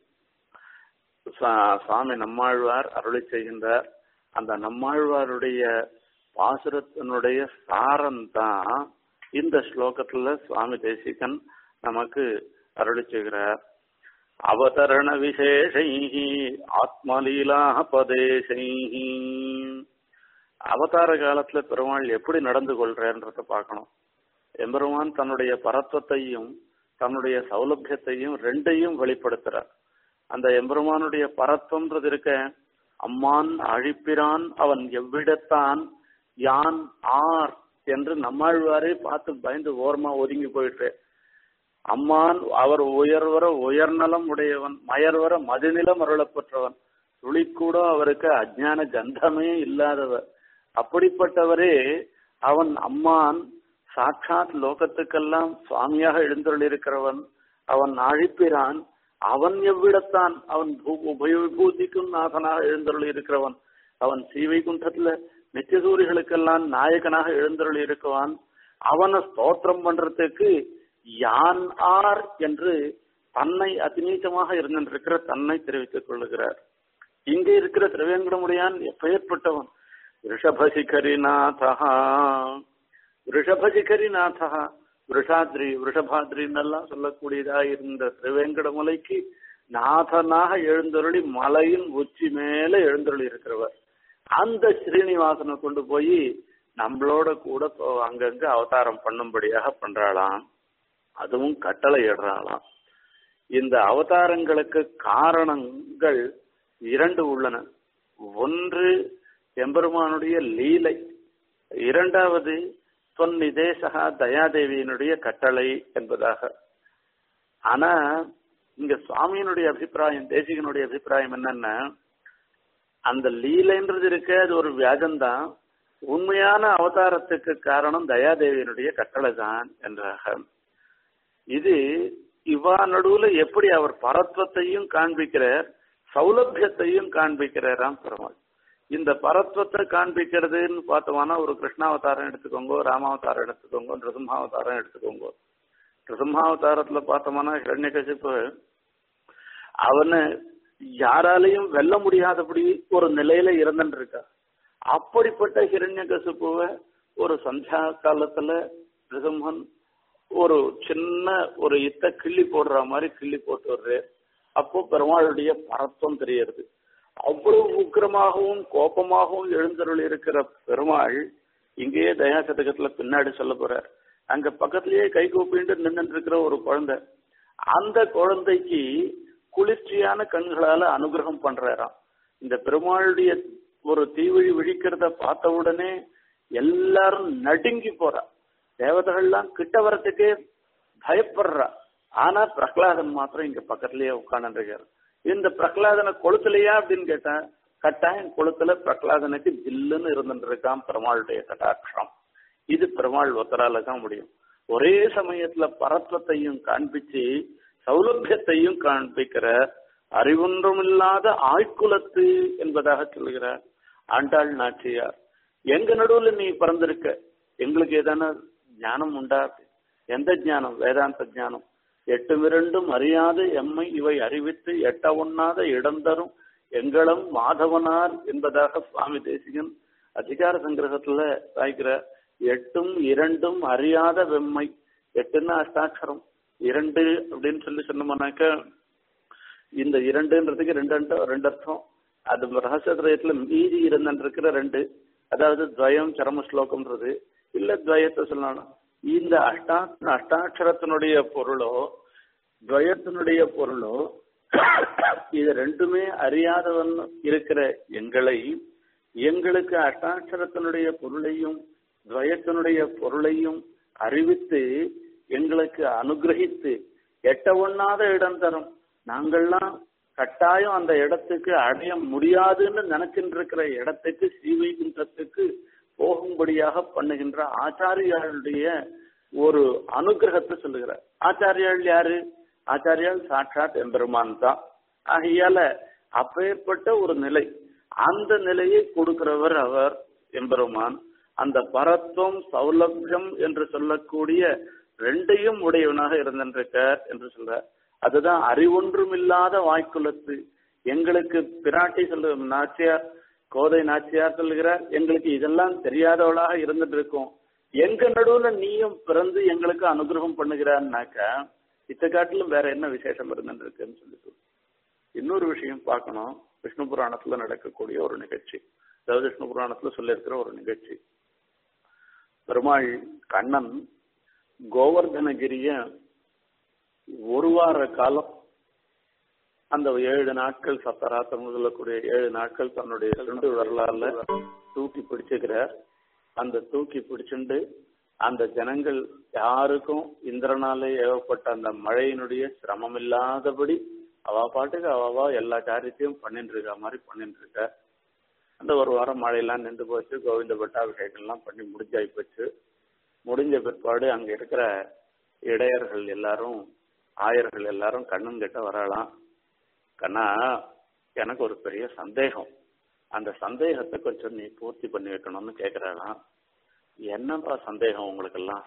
சுவாமி நம்மாழ்வார் அருளி செய்கின்றார் அந்த நம்மாழ்வாருடைய பாசுரத்தினுடைய சாரம் தான் இந்த ஸ்லோகத்துல சுவாமி தேசிகன் நமக்கு அருளி செய்கிறார் அவதரண விசேஷை ஆத்மலீலா பதேசை அவதார காலத்துல பெருமாள் எப்படி நடந்து கொள்றான்றத பார்க்கணும் எம்பெருமான் தன்னுடைய பரத்வத்தையும் தன்னுடைய சௌலபியத்தையும் ரெண்டையும் வெளிப்படுத்துறார் அந்த எம்பெருமானுடைய பரத்வம்ன்றது இருக்க அம்மான் அழிப்பிரான் அவன் எவ்விடத்தான் யான் ஆர் என்று நம்மாழ்வாரே பார்த்து பயந்து ஓரமா ஒதுங்கி போயிட்டு அம்மான் அவர் உயர்வர உயர்நலம் உடையவன் மயர்வர மதுநிலம் அருளப்பெற்றவன் துளிக்கூட அவருக்கு அஜ்ஞான கந்தமே இல்லாதவர் அப்படிப்பட்டவரே அவன் அம்மான் சாட்சாத் லோகத்துக்கெல்லாம் சுவாமியாக எழுந்தருளிருக்கிறவன் அவன் அழிப்பிறான் அவன் எவ்விடத்தான் அவன் உபயோகூதிக்கும் நாதனாக எழுந்தருளி இருக்கிறவன் அவன் சீவைகுண்டத்துல நித்தியசூரிகளுக்கெல்லாம் நாயகனாக எழுந்தருளி இருக்குவான் அவனை ஸ்தோத்திரம் பண்றதுக்கு யான் ஆர் என்று தன்னை அதிநீச்சமாக இருந்திருக்கிற தன்னை தெரிவித்துக் கொள்ளுகிறார் இங்கே இருக்கிற திரவேங்கடமுடையான் எப்பேற்பட்டவன் ரிஷபசிகரிநாதா ரிஷபசிகரிநாதா விஷாத்ரி விஷபாத்ரின்னெல்லாம் சொல்லக்கூடியதா இருந்த திருவேங்கடமலைக்கு நாதனாக எழுந்தருளி மலையின் உச்சி மேல எழுந்தருளி இருக்கிறவர் அந்த ஸ்ரீனிவாசனை கொண்டு போய் நம்மளோட கூட அங்கங்க அவதாரம் பண்ணும்படியாக பண்றாளாம் அதுவும் கட்டளை இடுறாளாம் இந்த அவதாரங்களுக்கு காரணங்கள் இரண்டு உள்ளன ஒன்று எம்பெருமானுடைய லீலை இரண்டாவது தொன்னிதேசகா தயாதேவியினுடைய கட்டளை என்பதாக ஆனா இங்க சுவாமியினுடைய அபிப்பிராயம் தேசிகனுடைய அபிப்பிராயம் என்னன்னா அந்த லீலைன்றது இருக்க அது ஒரு வியாஜம்தான் உண்மையான அவதாரத்துக்கு காரணம் தயாதேவியினுடைய கட்டளை தான் என்றாக இது இவா நடுவுல எப்படி அவர் பரத்வத்தையும் காண்பிக்கிறார் சௌலபியத்தையும் காண்பிக்கிறாராம் பெருமாள் இந்த பரத்வத்தை காண்பிக்கிறதுன்னு பார்த்தோம்னா ஒரு கிருஷ்ணாவதாரம் எடுத்துக்கோங்க ராமாவதாரம் எடுத்துக்கோங்க நிருசிம்ஹாவதாரம் எடுத்துக்கோங்க நிருசிம்ஹாவதாரத்துல பார்த்தோம்னா ஹிரண்யகசிப்பு அவனை யாராலையும் வெல்ல முடியாதபடி ஒரு நிலையில இருந்துட்டு இருக்கா அப்படிப்பட்ட ஹிரண்யகசிப்புவ ஒரு சந்தியா காலத்துல நிருசிம்ஹன் ஒரு சின்ன ஒரு இத்த கிள்ளி போடுற மாதிரி கிள்ளி போட்டு வர்றாரு அப்போ பெருமாளுடைய பரத்துவம் தெரியறது அவ்வளவு உக்கிரமாகவும் கோபமாகவும் எழுந்தருள் இருக்கிற பெருமாள் இங்கேயே தயா சதகத்துல பின்னாடி சொல்ல போறார் அங்க பக்கத்திலேயே கை கூப்பிட்டு நின்று இருக்கிற ஒரு குழந்தை அந்த குழந்தைக்கு குளிர்ச்சியான கண்களால அனுகிரகம் பண்றாராம் இந்த பெருமாளுடைய ஒரு தீவழி விழிக்கிறத பார்த்த உடனே எல்லாரும் நடுங்கி போறா தேவதைகள்லாம் கிட்ட வரத்துக்கே பயப்படுறா ஆனா பிரகலாதன் மாத்திரம் இங்க பக்கத்திலேயே உட்காந்துருக்காரு இந்த பிரகலாதனை கொளுத்தலையா அப்படின்னு கேட்டேன் கட்டாயம் கொளுத்துல பிரகலாதனுக்கு ஜில்லுன்னு இருந்துட்டு இருக்கான் பெருமாளுடைய கட்டாட்சம் இது பெருமாள் ஒத்தரால தான் முடியும் ஒரே சமயத்துல பரத்வத்தையும் காண்பிச்சு சௌலபியத்தையும் காண்பிக்கிற அறிவொன்றுமில்லாத ஆய்குலத்து என்பதாக சொல்லுகிறார் ஆண்டாள் நாச்சியார் எங்க நடுவுல நீ பிறந்திருக்க எங்களுக்கு ஏதான ஞானம் உண்டா எந்த ஞானம் வேதாந்த ஞானம் எட்டு விரண்டும் அறியாது எம்மை இவை அறிவித்து எட்ட ஒண்ணாத இடம் தரும் எங்களும் மாதவனார் என்பதாக சுவாமி தேசிகன் அதிகார சங்கிரகத்துல சாய்க்கிற எட்டும் இரண்டும் அறியாத வெம்மை எட்டுன்னா அஷ்டாட்சரம் இரண்டு அப்படின்னு சொல்லி சொன்னோம்னாக்க இந்த இரண்டுன்றதுக்கு ரெண்டு அர்த்தம் ரெண்டு அர்த்தம் அது ரகசியத்திரயத்துல மீதி இருந்தன் இருக்கிற ரெண்டு அதாவது துவயம் சரம ஸ்லோகம்ன்றது இல்ல துவயத்தை சொல்லணும் இந்த அஷ்டா அஷ்டாட்சரத்தினுடைய பொருளோ துவயத்தினுடைய பொருளோ இது ரெண்டுமே அறியாதவன் இருக்கிற எங்களை எங்களுக்கு அஷ்டாட்சரத்தினுடைய பொருளையும் துவயத்தினுடைய பொருளையும் அறிவித்து எங்களுக்கு அனுகிரகித்து எட்ட ஒண்ணாத இடம் தரும் நாங்கள்லாம் கட்டாயம் அந்த இடத்துக்கு அடைய முடியாதுன்னு நினைச்சிட்டு இருக்கிற இடத்துக்கு ஸ்ரீவைகுண்டத்துக்கு போகும்படியாக பண்ணுகின்ற ஆச்சாரியாளுடைய ஒரு அனுகிரகத்தை சொல்லுகிறார் ஆச்சாரியாள் யாரு ஆச்சாரியால் சாட்சாத் எம்பெருமான் தான் ஆகையால அப்பேற்பட்ட ஒரு நிலை அந்த நிலையை கொடுக்கிறவர் அவர் எம்பெருமான் அந்த பரத்துவம் சௌலபியம் என்று சொல்லக்கூடிய ரெண்டையும் உடையவனாக இருந்திருக்கார் என்று சொல்றார் அதுதான் அறிவொன்றுமில்லாத வாய்க்குலத்து எங்களுக்கு பிராட்டி சொல்ற நாச்சியார் கோதை நாச்சியார் சொல்லுகிறார் எங்களுக்கு இதெல்லாம் தெரியாதவளாக இருந்துட்டு இருக்கோம் எங்க நடுவுல நீயும் பிறந்து எங்களுக்கு அனுகிரகம் பண்ணுகிறான்னாக்கா இத்த காட்டிலும் வேற என்ன விசேஷம் இருந்துட்டு இருக்குன்னு சொல்லிட்டு இன்னொரு விஷயம் பார்க்கணும் விஷ்ணு புராணத்துல நடக்கக்கூடிய ஒரு நிகழ்ச்சி அதாவது விஷ்ணு புராணத்துல சொல்லியிருக்கிற ஒரு நிகழ்ச்சி பெருமாள் கண்ணன் கோவர்தனகிரிய ஒரு வார காலம் அந்த ஏழு நாட்கள் சப்தராத்திரம் சொல்லக்கூடிய ஏழு நாட்கள் தன்னுடைய ரெண்டு வரலாறுல தூக்கி பிடிச்சுக்கிறார் அந்த தூக்கி பிடிச்சுண்டு அந்த ஜனங்கள் யாருக்கும் இந்திரனாலே ஏவப்பட்ட அந்த மழையினுடைய சிரமம் இல்லாதபடி அவ பாட்டுக்கு அவவா எல்லா காரியத்தையும் பண்ணிட்டு இருக்க மாதிரி பண்ணிட்டு இருக்க அந்த ஒரு வாரம் மழையெல்லாம் நின்று போச்சு கோவிந்த பட்டாபிஷேகம்லாம் பண்ணி முடிஞ்சாய் போச்சு முடிஞ்ச பிற்பாடு அங்க இருக்கிற இடையர்கள் எல்லாரும் ஆயர்கள் எல்லாரும் கண்ணன் கிட்ட வரலாம் கண்ணா எனக்கு ஒரு பெரிய சந்தேகம் அந்த சந்தேகத்தை கொஞ்சம் நீ பூர்த்தி பண்ணி வைக்கணும்னு கேக்குறாளாம் என்னப்பா சந்தேகம் உங்களுக்கெல்லாம்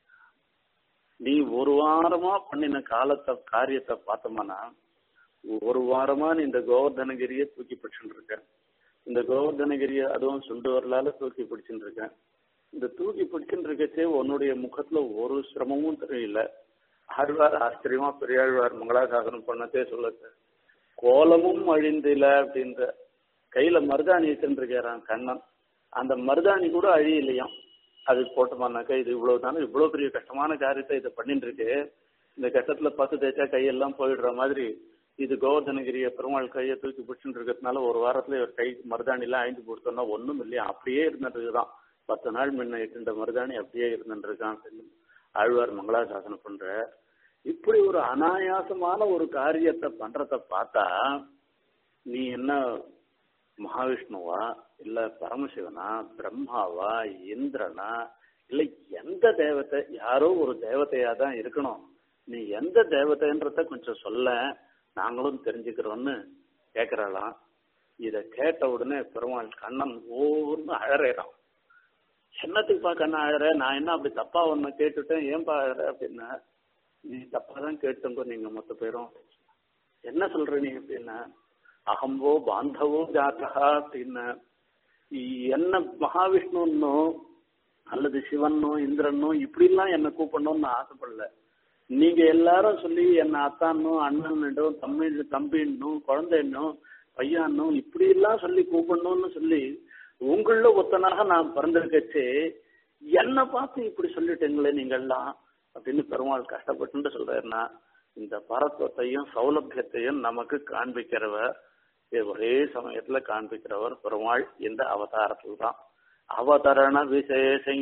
நீ ஒரு வாரமா பண்ணின காலத்தை காரியத்தை பார்த்தோம்னா ஒரு வாரமா நீ இந்த கோவர்தனகிரியை தூக்கி பிடிச்சுட்டு இருக்க இந்த கோவர்தனகிரிய அதுவும் சுண்டு வரலால தூக்கி பிடிச்சுட்டு இருக்கேன் இந்த தூக்கி பிடிச்சுட்டு இருக்கச்சே உன்னுடைய முகத்துல ஒரு சிரமமும் தெரியல ஆழ்வார் ஆச்சரியமா பெரியாழ்வார் மங்களாசாசனம் பண்ணதே சொல்லுது கோலமும் அழிந்தில அப்படின்ற கையில மருதாணி வச்சுருக்காரான் கண்ணன் அந்த மருதாணி கூட அழியலையாம் அது போட்டோமானாக்கா இது இவ்வளவு தானே இவ்வளவு பெரிய கஷ்டமான காரியத்தை இதை பண்ணிட்டு இருக்கு இந்த கஷ்டத்துல பத்து தேய்ச்சா கையெல்லாம் போயிடுற மாதிரி இது கோவர்தனகிரிய பெருமாள் கையை தூக்கி பிடிச்சுட்டு இருக்கிறதுனால ஒரு வாரத்துல ஒரு கை மருதாணி எல்லாம் அழிந்து கொடுத்தோம்னா ஒண்ணும் இல்லையா அப்படியே இருந்துட்டுதான் பத்து நாள் முன்ன இருந்த மருதாணி அப்படியே இருந்துட்டு இருக்கான் அப்படின்னு ஆழ்வார் மங்களாசாசனம் பண்ற இப்படி ஒரு அனாயாசமான ஒரு காரியத்தை பண்றத பார்த்தா நீ என்ன மகாவிஷ்ணுவா இல்ல பரமசிவனா பிரம்மாவா இந்திரனா இல்ல எந்த தேவத்தை யாரோ ஒரு தேவதையா தான் இருக்கணும் நீ எந்த தேவதைன்றத கொஞ்சம் சொல்ல நாங்களும் தெரிஞ்சுக்கிறோம்னு கேக்குறாளாம் இத கேட்ட உடனே பெருமாள் கண்ணன் ஓர்னு அழறான் என்னத்துக்குப்பா கண்ணா அழற நான் என்ன அப்படி தப்பா ஒன்னு கேட்டுட்டேன் ஏன்பா அழற அப்படின்னா நீ தப்பா தான் கேட்டுங்க நீங்க மொத்த பேரும் என்ன சொல்ற நீ அப்படின்னா அகம்போ பாந்தவோ ஜாத்தகா அப்படின்னு என்ன மகாவிஷ்ணுன்னோ அல்லது சிவனோ இந்திரனோ இப்படிலாம் என்ன கூப்பிடணும்னு ஆசைப்படல நீங்க எல்லாரும் சொல்லி என்ன அத்தானும் அண்ணனும் தம்பி தம்பின்னும் குழந்தைன்னும் பையனும் இப்படி எல்லாம் சொல்லி கூப்பிடணும்னு சொல்லி உங்கள ஒத்தனாக நான் பிறந்திருக்கச்சு என்ன பார்த்து இப்படி சொல்லிட்டீங்களே நீங்கள்லாம் அப்படின்னு பெருமாள் கஷ்டப்பட்டு சொல்றாருன்னா இந்த பரத்துவத்தையும் சௌலபியத்தையும் நமக்கு காண்பிக்கிறவர் ஒரே சமயத்துல காண்பிக்கிறவர் பெருமாள் இந்த அவதாரத்தில் தான் அவதரண விசேஷை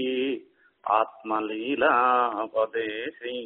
ஆத்மலீலாபதேசை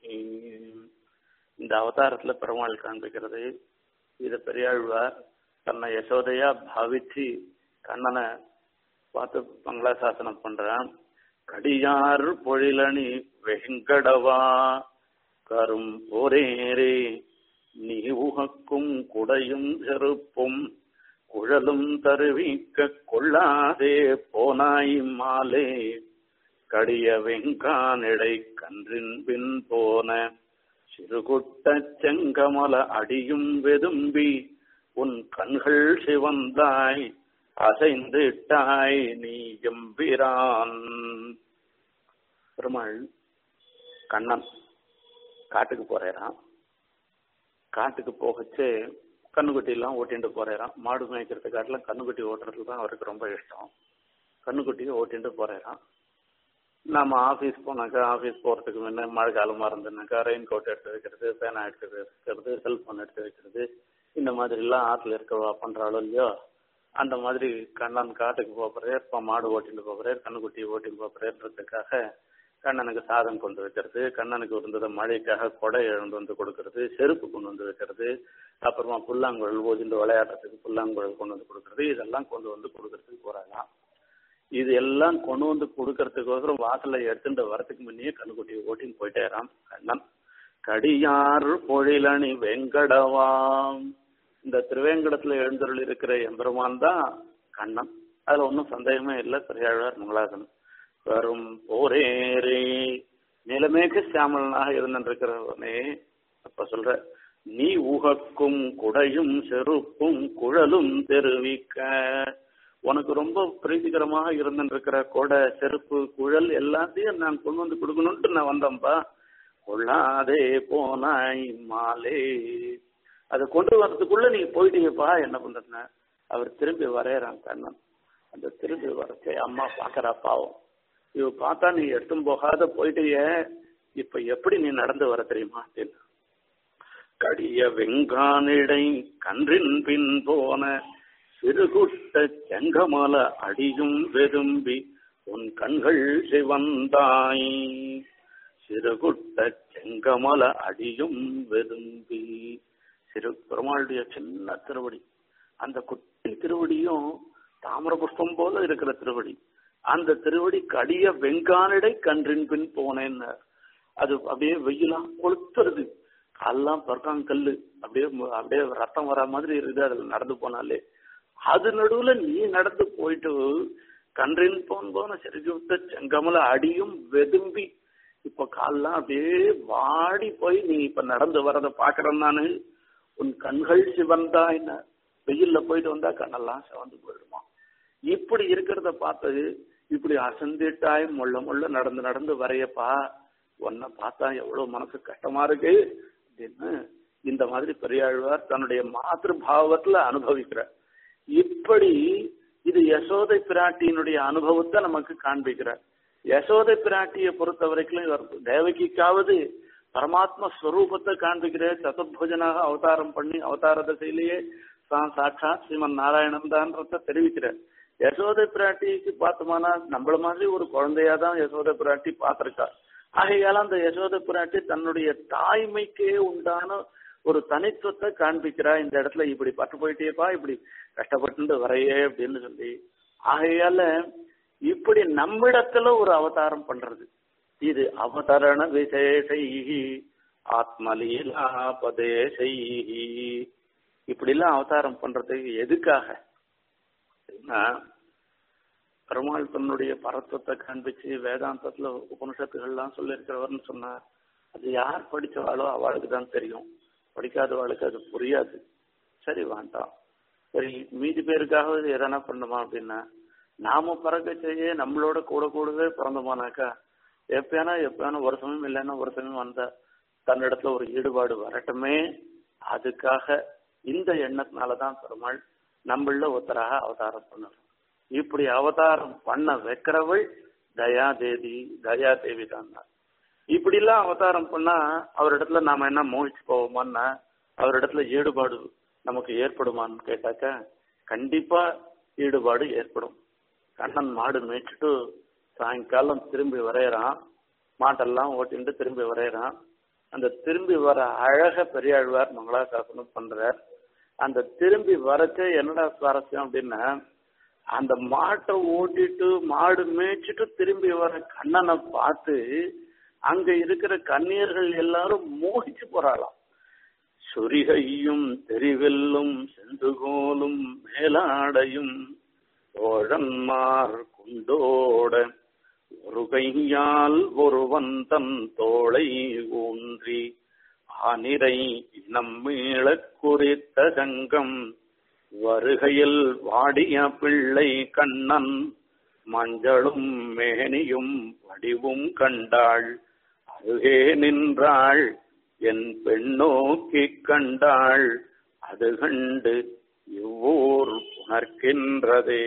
இந்த அவதாரத்துல பெருமாள் காண்பிக்கிறது இது பெரியாழ்வார் தன்னை யசோதையா பாவிச்சு கண்ணனை பார்த்து மங்களாசாசனம் பண்றான் கடியார் பொழிலணி வெங்கடவா கரும் போரேரே நீ உகக்கும் குடையும் செருப்பும் குழலும் தருவிக்க கொள்ளாதே போனாய் மாலே கடிய வெங்கானிடை கன்றின் பின் போன சிறுகுட்ட செங்கமல அடியும் வெதும்பி உன் கண்கள் சிவந்தாய் அசைந்திட்டாய் நீ எம்பிரான் பெருமாள் கண்ணன் காட்டுக்கு போறேறான் காட்டுக்கு போகச்சு கண்ணுக்குட்டி எல்லாம் ஓட்டிட்டு போறேறான் மாடு மேய்க்கிறது காட்டிலும் கண்ணுக்குட்டி ஓட்டுறது தான் அவருக்கு ரொம்ப இஷ்டம் கண்ணுக்குட்டியை ஓட்டிட்டு போறேறான் நம்ம ஆஃபீஸ் போனாக்கா ஆஃபீஸ் போகிறதுக்கு முன்ன மழை காலமாக இருந்ததுனாக்கா ரெயின் கோட் எடுத்து வைக்கிறது பேனா எடுத்து வைக்கிறது செல்ஃபோன் எடுத்து வைக்கிறது இந்த மாதிரிலாம் ஆற்றுல இருக்கவா பண்ணுறாளோ இல்லையோ அந்த மாதிரி கண்ணன் காட்டுக்கு போகிறார் இப்போ மாடு ஓட்டிட்டு போகிறார் கண்ணுக்குட்டி ஓட்டிட்டு போகிறாருன்றதுக்காக கண்ணனுக்கு சாதம் கொண்டு வைக்கிறது கண்ணனுக்கு இருந்தது மழைக்காக கொடை எழுந்து வந்து கொடுக்கறது செருப்பு கொண்டு வந்து வைக்கிறது அப்புறமா புல்லாங்குழல் ஓதிண்டு விளையாடுறதுக்கு புல்லாங்குழல் கொண்டு வந்து கொடுக்கறது இதெல்லாம் கொண்டு வந்து கொடுக்கறதுக்கு போறாங்க இது எல்லாம் கொண்டு வந்து கொடுக்கறதுக்கோசரம் வாசல்ல எடுத்துட்டு வரதுக்கு முன்னே கண்ணுக்குட்டியை ஓட்டின்னு போயிட்டேராம் கண்ணன் கடியார் பொழிலணி வெங்கடவாம் இந்த திருவேங்கடத்துல எழுந்தருள் இருக்கிற எம்பெருமான் தான் கண்ணன் அதுல ஒன்றும் சந்தேகமே இல்லை பெரியாழ்வார் மங்களாசன் வரும் போரேரே நிலமேக சியாமலனாக இருந்திருக்கிறவனே அப்ப சொல்ற நீ உகக்கும் குடையும் செருப்பும் குழலும் தெரிவிக்க உனக்கு ரொம்ப பிரீதிகரமாக இருந்திருக்கிற கொடை செருப்பு குழல் எல்லாத்தையும் நான் கொண்டு வந்து கொடுக்கணும்ட்டு நான் வந்தேன்ப்பா கொள்ளாதே போனாய் மாலே அதை கொண்டு வர்றதுக்குள்ள நீ போயிட்டீங்கப்பா என்ன பண்றதுன்னு அவர் திரும்பி வரையறான் கண்ணன் அந்த திரும்பி வரச்சே அம்மா பாக்குறா பாவம் இவ பார்த்தா நீ எடுத்தும் போகாத போயிட்டிய இப்ப எப்படி நீ நடந்து வர தெரியுமா அப்படின்னு கடிய வெங்கானிடை கன்றின் பின் போன சிறுகுட்ட செங்கமல அடியும் விரும்பி உன் கண்கள் சிவந்தாய் சிறுகுட்ட செங்கமல அடியும் விரும்பி சிறு பெருமாளுடைய சின்ன திருவடி அந்த குட்டி திருவடியும் தாமிர புஷ்பம் போல இருக்கிற திருவடி அந்த திருவடி கடிய வெங்கானிடை கன்றின் பின் போனேன்னு அது அப்படியே வெயிலா கொளுத்துறது கால்லாம் பறக்காங்கல்லு அப்படியே அப்படியே ரத்தம் வர மாதிரி இருக்குது அதுல நடந்து போனாலே அது நடுவுல நீ நடந்து போயிட்டு கன்றின் போன் போன செருகிவிட்ட செங்கமல அடியும் வெதும்பி இப்ப கால்லாம் அப்படியே வாடி போய் நீ இப்ப நடந்து வரத பாக்குறேன் நானு உன் கண்கள் சிவந்தா என்ன வெயில்ல போயிட்டு வந்தா கண்ணெல்லாம் சிவந்து போயிடுமா இப்படி இருக்கிறத பார்த்து இப்படி அசந்திட்டாய் முள்ள முள்ள நடந்து நடந்து வரையப்பா உன்னை பார்த்தா எவ்வளவு மனசு கஷ்டமா இருக்கு அப்படின்னு இந்த மாதிரி பெரியாழ்வார் தன்னுடைய மாத்திரு பாவத்துல அனுபவிக்கிறார் இப்படி இது யசோதை பிராட்டியினுடைய அனுபவத்தை நமக்கு காண்பிக்கிறார் யசோதை பிராட்டியை பொறுத்த வரைக்கும் இவர் தேவகிக்காவது பரமாத்ம ஸ்வரூபத்தை காண்பிக்கிற சதுர்புஜனாக அவதாரம் பண்ணி அவதார திசையிலேயே தான் சாட்சாத் ஸ்ரீமன் நாராயணன் தான்றத தெரிவிக்கிறார் யசோதை பிராட்டிக்கு பார்த்தோம்னா நம்மள மாதிரி ஒரு குழந்தையா தான் யசோதை பிராட்டி பார்த்திருக்கா ஆகையால அந்த யசோதை பிராட்டி தன்னுடைய தாய்மைக்கே உண்டான ஒரு தனித்துவத்தை காண்பிக்கிறா இந்த இடத்துல இப்படி பட்டு போயிட்டேப்பா இப்படி கஷ்டப்பட்டு வரையே அப்படின்னு சொல்லி ஆகையால இப்படி நம்மிடத்துல ஒரு அவதாரம் பண்றது இது அவதரண விசேஷை ஆத்மலீலா பதேசை இப்படி எல்லாம் அவதாரம் பண்றதுக்கு எதுக்காக பெருமாள் தன்னுடைய பரத்துவத்தை காண்பிச்சு வேதாந்தத்துல உபனிஷத்துகள்லாம் சொல்லியிருக்கிறவர்னு சொன்னா அது யார் படிச்சவாளோ அவளுக்கு தான் தெரியும் படிக்காதவாளுக்கு அது புரியாது சரி வேண்டாம் சரி மீதி பேருக்காக எதனா பண்ணுமா அப்படின்னா நாம பறக்க செய்ய நம்மளோட கூட கூடவே பிறந்தோமானாக்கா எப்பயானா எப்பயானா ஒரு சமயம் இல்லைன்னா ஒரு சமயம் வந்த தன்னிடத்துல ஒரு ஈடுபாடு வரட்டுமே அதுக்காக இந்த எண்ணத்தினாலதான் பெருமாள் நம்மள ஒருத்தராக அவதாரம் பண்ணணும் இப்படி அவதாரம் பண்ண வைக்கிறவள் தயாதேவி தயாதேவி தான் இப்படி எல்லாம் அவதாரம் பண்ணா அவரிடத்துல நாம என்ன மோகிச்சு போவோமான்னா அவரிடத்துல ஈடுபாடு நமக்கு ஏற்படுமான்னு கேட்டாக்க கண்டிப்பா ஈடுபாடு ஏற்படும் கண்ணன் மாடு மேய்ச்சிட்டு சாயங்காலம் திரும்பி வரையறான் மாட்டெல்லாம் ஓட்டிட்டு திரும்பி வரையறான் அந்த திரும்பி வர அழக பெரியாழ்வார் மங்களாசாசனம் பண்றார் அந்த திரும்பி வரச்ச என்னடா சுவாரஸ்யம் அப்படின்னா அந்த மாட்டை ஓட்டிட்டு மாடு மேய்ச்சிட்டு திரும்பி வர கண்ணனை பார்த்து அங்க இருக்கிற கன்னியர்கள் எல்லாரும் மோகிச்சு போறாளாம் சுரிகையும் தெரிவெல்லும் செந்துகோலும் மேலாடையும் தோழன்மார் குண்டோட ஒரு கையால் ஒருவன் தன் தோளை ஊன்றி ஆனிரை நம்மீள குறித்த சங்கம் வருகையில் வாடிய பிள்ளை கண்ணன் மஞ்சளும் மேனியும் வடிவும் கண்டாள் அருகே நின்றாள் என் பெண்ணோக்கி கண்டாள் அது கண்டு இவ்வூர் உணர்கின்றதே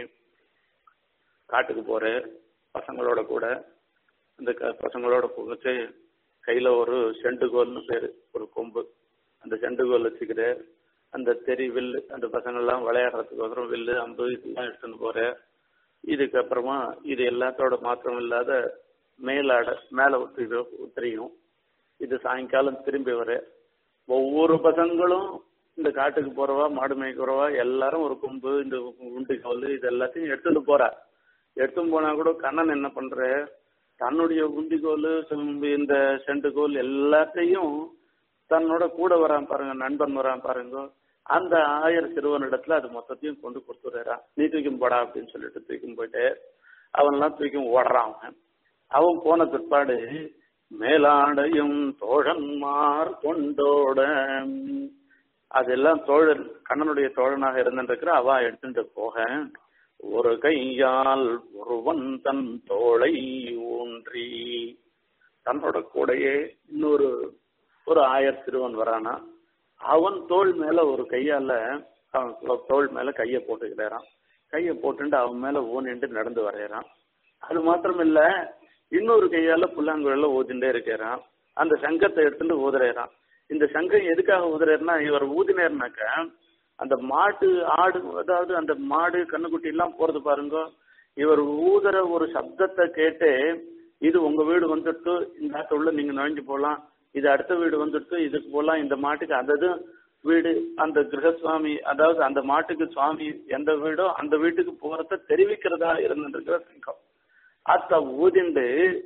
காட்டுக்கு போற பசங்களோட கூட அந்த பசங்களோட போச்சு கையில ஒரு செண்டுகோல்னு பேரு ஒரு கொம்பு அந்த செண்டுகோல் வச்சுக்கிற அந்த தெரி வில்லு அந்த பசங்கள்லாம் விளையாடுறதுக்கோசரம் வில்லு அம்பு இதெல்லாம் எடுத்துன்னு போற இதுக்கப்புறமா இது எல்லாத்தோட மாத்திரம் இல்லாத மேலாட மேல உத்திரோ உத்திரியும் இது சாயங்காலம் திரும்பி வர ஒவ்வொரு பசங்களும் இந்த காட்டுக்கு போறவா மாடு மேய்க்கிறவா எல்லாரும் ஒரு கொம்பு இந்த உண்டிக்கோல் இது எல்லாத்தையும் எடுத்துட்டு போறா எடுத்துன்னு போனா கூட கண்ணன் என்ன பண்ற தன்னுடைய உண்டிக்கோல் செம்பு, இந்த செண்டுகோல் எல்லாத்தையும் தன்னோட கூட வரான் பாருங்க நண்பன் வரான் பாருங்க அந்த ஆயர் சிறுவனிடத்துல அது மொத்தத்தையும் கொண்டு கொடுத்துடுறான் நீ தூக்கும் போடா அப்படின்னு சொல்லிட்டு தூக்கும் போயிட்டு அவன்லாம் தூக்கி ஓடுறான் அவன் அவன் போன பிற்பாடு மேலாடையும் தோழன்மார் கொண்டோட அதெல்லாம் தோழன் கண்ணனுடைய தோழனாக இருந்திருக்கிற அவ எடுத்துட்டு போக ஒரு கையால் ஒருவன் தன் தோளை ஊன்றி தன்னோட கூடையே இன்னொரு ஒரு ஆயர் சிறுவன் வரானா அவன் தோள் மேல ஒரு கையால அவன் தோள் மேல கைய போட்டுக்கிறான் கைய போட்டுட்டு அவன் மேல ஊனிட்டு நடந்து வரையறான் அது மாத்திரம் இல்ல இன்னொரு கையால புல்லாங்குழல ஊதிண்டே இருக்கிறான் அந்த சங்கத்தை எடுத்துட்டு ஊதுறான் இந்த சங்கம் எதுக்காக ஊதுறாருன்னா இவர் ஊதினேர்னாக்க அந்த மாட்டு ஆடு அதாவது அந்த மாடு கண்ணுக்குட்டி எல்லாம் போறது பாருங்க இவர் ஊதுற ஒரு சப்தத்தை கேட்டு இது உங்க வீடு வந்துட்டு இந்த ஆட்டு உள்ள நீங்க நுழைஞ்சு போலாம் இது அடுத்த வீடு வந்துட்டு இதுக்கு போலாம் இந்த மாட்டுக்கு அதது வீடு அந்த கிரகசுவாமி அதாவது அந்த மாட்டுக்கு சுவாமி எந்த வீடோ அந்த வீட்டுக்கு போறத தெரிவிக்கிறதா இருந்துருக்கிற சங்கம் அத்த ஊதிண்டு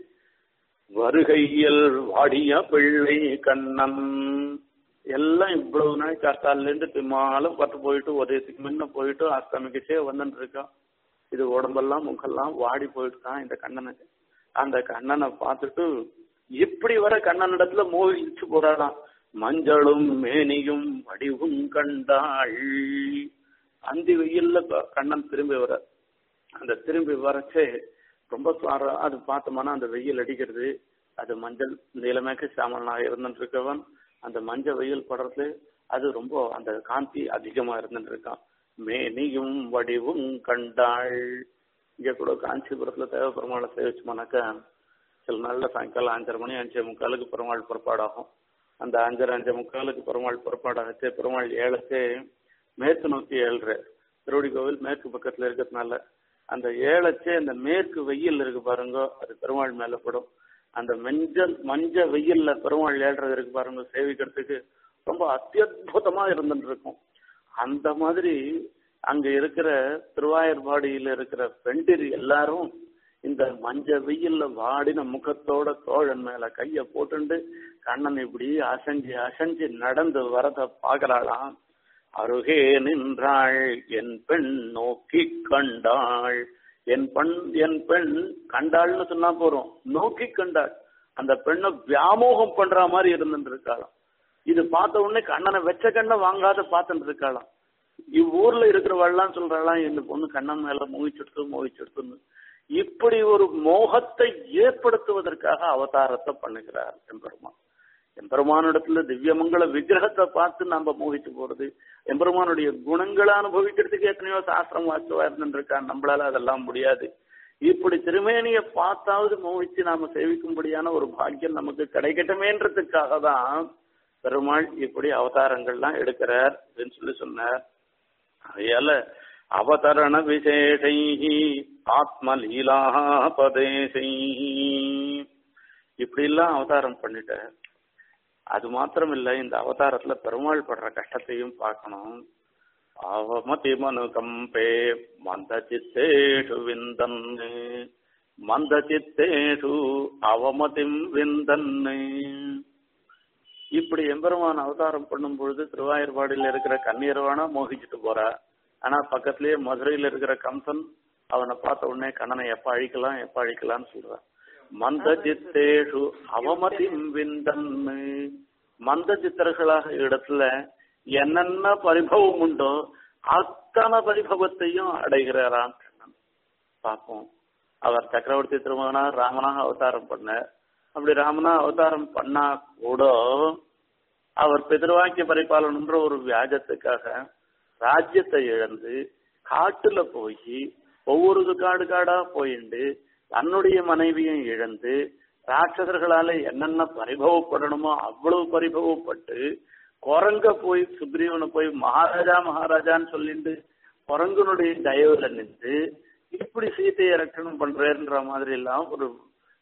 வருகையில் வாடிய பிள்ளை கண்ணன் எல்லாம் இவ்வளவு நாள் காத்தால இருந்து பிம்மாலும் பட்டு போயிட்டு உதயத்துக்கு முன்ன போயிட்டு அஸ்தமிக்கச்சே வந்துட்டு இருக்கான் இது உடம்பெல்லாம் முகெல்லாம் வாடி போயிட்டுதான் இந்த கண்ணனுக்கு அந்த கண்ணனை பார்த்துட்டு இப்படி வர கண்ணனிடத்துல மோகிச்சு போறாளாம் மஞ்சளும் மேனியும் வடிவும் கண்டாள் அந்தி வெயில்ல ப- கண்ணன் திரும்பி வர அந்த திரும்பி வரச்சே ரொம்ப சுவாரம் அது பார்த்தோம்னா அந்த வெயில் அடிக்கிறது அது மஞ்சள் நீலமேக்க சாமனாக இருந்துட்டு இருக்கவன் அந்த மஞ்சள் வெயில் படுறது அது ரொம்ப அந்த காந்தி அதிகமா இருந்துட்டு இருக்கான் மேனியும் வடிவும் கண்டாள் இங்க கூட காஞ்சிபுரத்துல தேவ பெருமாளை சேவிச்சோம்னாக்கா சில நாள்ல சாயங்காலம் அஞ்சரை மணி அஞ்சே முக்காலுக்கு பெருமாள் புறப்பாடாகும் அந்த அஞ்சரை அஞ்சே முக்காலுக்கு பெருமாள் புறப்பாடாகச்சே பெருமாள் ஏழச்சே மேற்கு நோக்கி ஏழ்ற திருவடி கோவில் மேற்கு பக்கத்துல இருக்கிறதுனால அந்த ஏழச்சே அந்த மேற்கு வெயில் இருக்கு பாருங்க அது பெருமாள் மேல படும் அந்த மஞ்சள் மஞ்ச வெயில்ல பெருமாள் ஏழ்றது இருக்கு பாருங்க சேவிக்கிறதுக்கு ரொம்ப அத்தியுதமா இருந்துட்டு இருக்கும் அந்த மாதிரி அங்க இருக்கிற திருவாயூர்பாடியில இருக்கிற பெண்டிர் எல்லாரும் இந்த மஞ்ச வெயில்ல வாடின முகத்தோட தோழன் மேல கைய போட்டுண்டு கண்ணன் இப்படி அசைஞ்சு அசைஞ்சு நடந்து வரத பாக்குறாளாம் அருகே நின்றாள் என் பெண் நோக்கி கண்டாள் என் பெண் என் பெண் கண்டாள்னு சொன்னா போறோம் நோக்கி கண்டாள் அந்த பெண்ணை வியாமோகம் பண்ற மாதிரி இருந்துட்டு இருக்காளாம் இது பார்த்த உடனே கண்ணனை வெச்ச கண்ணை வாங்காத பார்த்துட்டு இருக்காளாம் இவ்வூர்ல இருக்கிறவெல்லாம் சொல்றாளாம் இந்த பொண்ணு கண்ணன் மேல மோகிச்சுடுத்து மோகிச்சுடுத்துன்னு இப்படி ஒரு மோகத்தை ஏற்படுத்துவதற்காக அவதாரத்தை பண்ணுகிறார் எம்பெருமான் எம்பெருமானிடத்துல திவ்யமங்கள விக்கிரகத்தை பார்த்து நம்ம மோகிச்சு போறது எம்பெருமானுடைய குணங்களை அனுபவிக்கிறதுக்கு எத்தனையோ சாஸ்திரம் வாசுவா இருந்துருக்கான் நம்மளால அதெல்லாம் முடியாது இப்படி திருமேனிய பார்த்தாவது மோகிச்சு நாம சேவிக்கும்படியான ஒரு பாக்கியம் நமக்கு கிடைக்கட்டுமேன்றதுக்காக தான் பெருமாள் இப்படி அவதாரங்கள்லாம் எடுக்கிறார் அப்படின்னு சொல்லி சொன்னார் அதையால அவதரண விசேஷை ஆத்மலீலா பதேசை இப்படி எல்லாம் அவதாரம் பண்ணிட்டார் அது மாத்திரம் இல்ல இந்த அவதாரத்துல பெருமாள் படுற கஷ்டத்தையும் பார்க்கணும் அவமதி மனு கம்பே மந்த சித்தேஷு விந்தன்னு மந்த சித்தேஷு அவமதிம் விந்தன்னு இப்படி எம்பெருமான் அவதாரம் பண்ணும் பொழுது திருவாயூர்பாடியில இருக்கிற கண்ணீர்வானா மோகிச்சுட்டு போறா ஆனா பக்கத்திலேயே மதுரையில இருக்கிற கம்சன் அவனை பார்த்த உடனே கண்ணனை எப்ப அழிக்கலாம் எப்ப அழிக்கலாம்னு சொல்றான் மந்த சித்தேஷு அவமதிம் விந்தன்னு மந்த சித்தர்களாக இடத்துல என்னென்ன பரிபவம் உண்டோ அத்தனை பரிபவத்தையும் அடைகிறாராம் கண்ணன் பார்ப்போம் அவர் சக்கரவர்த்தி திருமகனா ராமனாக அவதாரம் பண்ணார் அப்படி ராமனா அவதாரம் பண்ணா கூட அவர் பிதர்வாக்கிய பரிபாலனன்ற ஒரு வியாஜத்துக்காக ராஜ்யத்தை இழந்து காட்டுல போய் ஒவ்வொரு காடு காடா போயிண்டு தன்னுடைய மனைவியும் இழந்து ராட்சசர்களால என்னென்ன பரிபவப்படணுமோ அவ்வளவு பரிபவப்பட்டு குரங்க போய் சுக்ரீவனை போய் மகாராஜா மகாராஜான்னு சொல்லிட்டு குரங்கனுடைய தயவுல நின்று இப்படி சீத்தையை ரட்சணம் பண்றேன்ற மாதிரி எல்லாம் ஒரு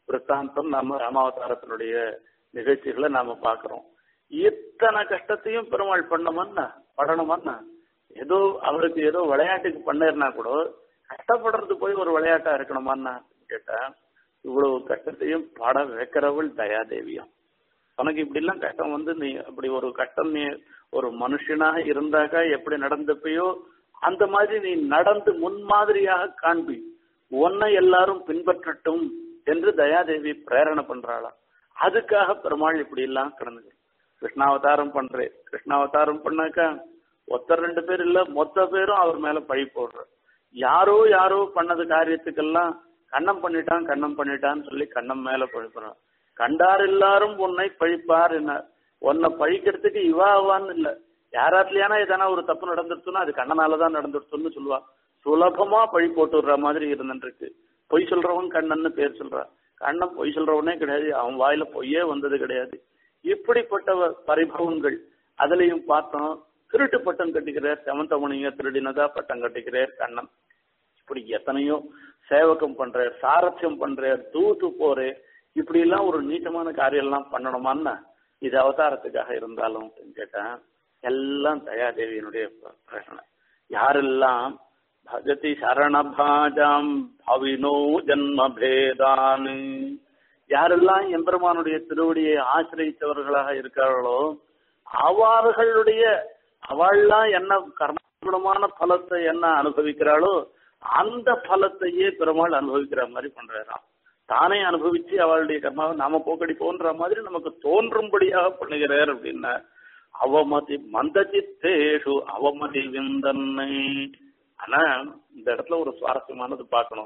விற்த்தாந்தம் நாம ராமாவதாரத்தினுடைய நிகழ்ச்சிகளை நாம பாக்குறோம் இத்தனை கஷ்டத்தையும் பெருமாள் பண்ணமன்னா படணுமன்னா ஏதோ அவருக்கு ஏதோ விளையாட்டுக்கு பண்ணேர்னா கூட கஷ்டப்படுறது போய் ஒரு விளையாட்டா இருக்கணுமான்னா கேட்டா இவ்வளவு கஷ்டத்தையும் பாட வைக்கிறவள் தயாதேவியம் உனக்கு இப்படி எல்லாம் கஷ்டம் வந்து நீ அப்படி ஒரு கஷ்டம் நீ ஒரு மனுஷனாக இருந்தாக்கா எப்படி நடந்துப்பையோ அந்த மாதிரி நீ நடந்து முன்மாதிரியாக காண்பி உன்னை எல்லாரும் பின்பற்றட்டும் என்று தயாதேவி பிரேரணை பண்றாளாம் அதுக்காக பெருமாள் இப்படி எல்லாம் கிடந்தது கிருஷ்ணாவதாரம் பண்றேன் கிருஷ்ணாவதாரம் பண்ணாக்கா ஒருத்தர் ரெண்டு பேர் இல்ல மொத்த பேரும் அவர் மேல பழி போடுற யாரோ யாரோ பண்ணது காரியத்துக்கெல்லாம் கண்ணம் பண்ணிட்டான் கண்ணம் பண்ணிட்டான்னு சொல்லி கண்ணம் மேல பழிப்புறான் கண்டார் எல்லாரும் உன்னை பழிப்பார் என்ன உன்னை பழிக்கிறதுக்கு இவா அவான்னு இல்ல யாராத்துலயானா எதனா ஒரு தப்பு நடந்துருச்சுன்னா அது கண்ணனாலதான் நடந்துருச்சுன்னு சொல்லுவா சுலபமா பழி போட்டு விடுற மாதிரி இருந்துருக்கு பொய் சொல்றவன் கண்ணன்னு பேர் சொல்றா கண்ணன் பொய் சொல்றவனே கிடையாது அவன் வாயில பொய்யே வந்தது கிடையாது இப்படிப்பட்ட பரிபவங்கள் அதுலயும் பார்த்தோம் திருட்டு பட்டம் கட்டிக்கிறார் செமந்தமணிய திருடினதா பட்டம் கட்டிக்கிறார் கண்ணன் இப்படி எத்தனையோ சேவகம் பண்றார் சாரத்தியம் பண்றார் தூத்து போறே இப்படி எல்லாம் ஒரு நீட்டமான காரியம் எல்லாம் பண்ணணுமான்னா இது அவதாரத்துக்காக இருந்தாலும் கேட்டேன் எல்லாம் தயாதேவியினுடைய பிரச்சனை யாரெல்லாம் பஜதி சரணபாஜாம் பவினோ ஜன்ம பேதான் யாரெல்லாம் எம்பெருமானுடைய திருவடியை ஆசிரியத்தவர்களாக இருக்கிறார்களோ அவர்களுடைய அவள்லாம் என்ன கர்மகுணமான பலத்தை என்ன அனுபவிக்கிறாளோ அந்த பலத்தையே பெருமாள் அனுபவிக்கிற மாதிரி பண்றாராம் தானே அனுபவிச்சு அவளுடைய கர்மாவை நாம போக்கடி போன்ற மாதிரி நமக்கு தோன்றும்படியாக பண்ணுகிறார் அப்படின்னா அவமதி மந்தச்சித்தேஷு அவமதி விந்தன்னை ஆனா இந்த இடத்துல ஒரு சுவாரஸ்யமானது பார்க்கணும்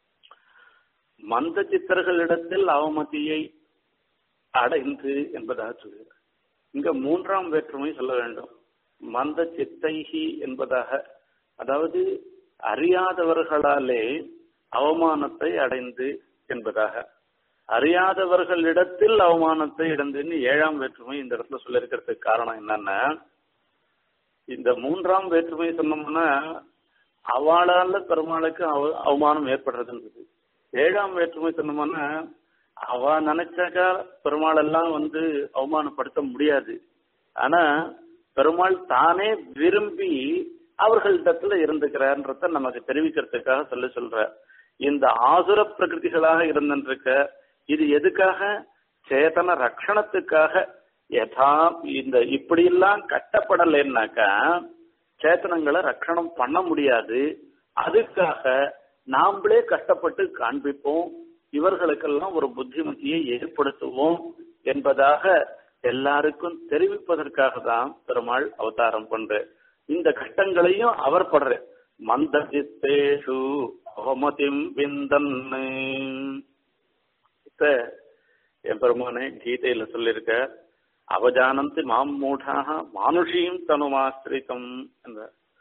மந்த சித்தர்களிடத்தில் அவமதியை அடைந்து என்பதாக சொல்கிறார் இங்க மூன்றாம் வேற்றுமை சொல்ல வேண்டும் மந்த சித்தைகி என்பதாக அதாவது அறியாதவர்களாலே அவமானத்தை அடைந்து என்பதாக அறியாதவர்களிடத்தில் அவமானத்தை அடைந்துன்னு ஏழாம் வேற்றுமை இந்த இடத்துல சொல்லிருக்கிறதுக்கு காரணம் என்னன்னா இந்த மூன்றாம் வேற்றுமை சொன்னோம்னா அவளால பெருமாளுக்கு அவ அவமானம் ஏற்படுறதுன்றது ஏழாம் வேற்றுமை சொன்னோம்னா அவ நினைச்சாக்கா பெருமாள் எல்லாம் வந்து அவமானப்படுத்த முடியாது ஆனா பெருமாள் தானே விரும்பி அவர்களிடத்துல இருந்துக்கிறார்ன்றத நமக்கு தெரிவிக்கிறதுக்காக சொல்ல சொல்ற இந்த ஆசுர பிரகிருதிகளாக இருந்திருக்க இது எதுக்காக சேதன ரட்சணத்துக்காக யதா இந்த இப்படியெல்லாம் கட்டப்படலைன்னாக்கா சேத்தனங்களை ரட்சணம் பண்ண முடியாது அதுக்காக நாம்ளே கஷ்டப்பட்டு காண்பிப்போம் இவர்களுக்கெல்லாம் ஒரு புத்திமதியை ஏற்படுத்துவோம் என்பதாக எல்லாருக்கும் தெரிவிப்பதற்காக தான் பெருமாள் அவதாரம் பண்ற இந்த கஷ்டங்களையும் அவர் படுற மந்தஜித்தேஷு அவமதிம் விந்தன்னு இப்ப என் பெருமானே கீதையில சொல்லியிருக்க அவஜானந்தி மாம் மூடாக மானுஷியும் தனுமாஸ்திரித்தம் என்ற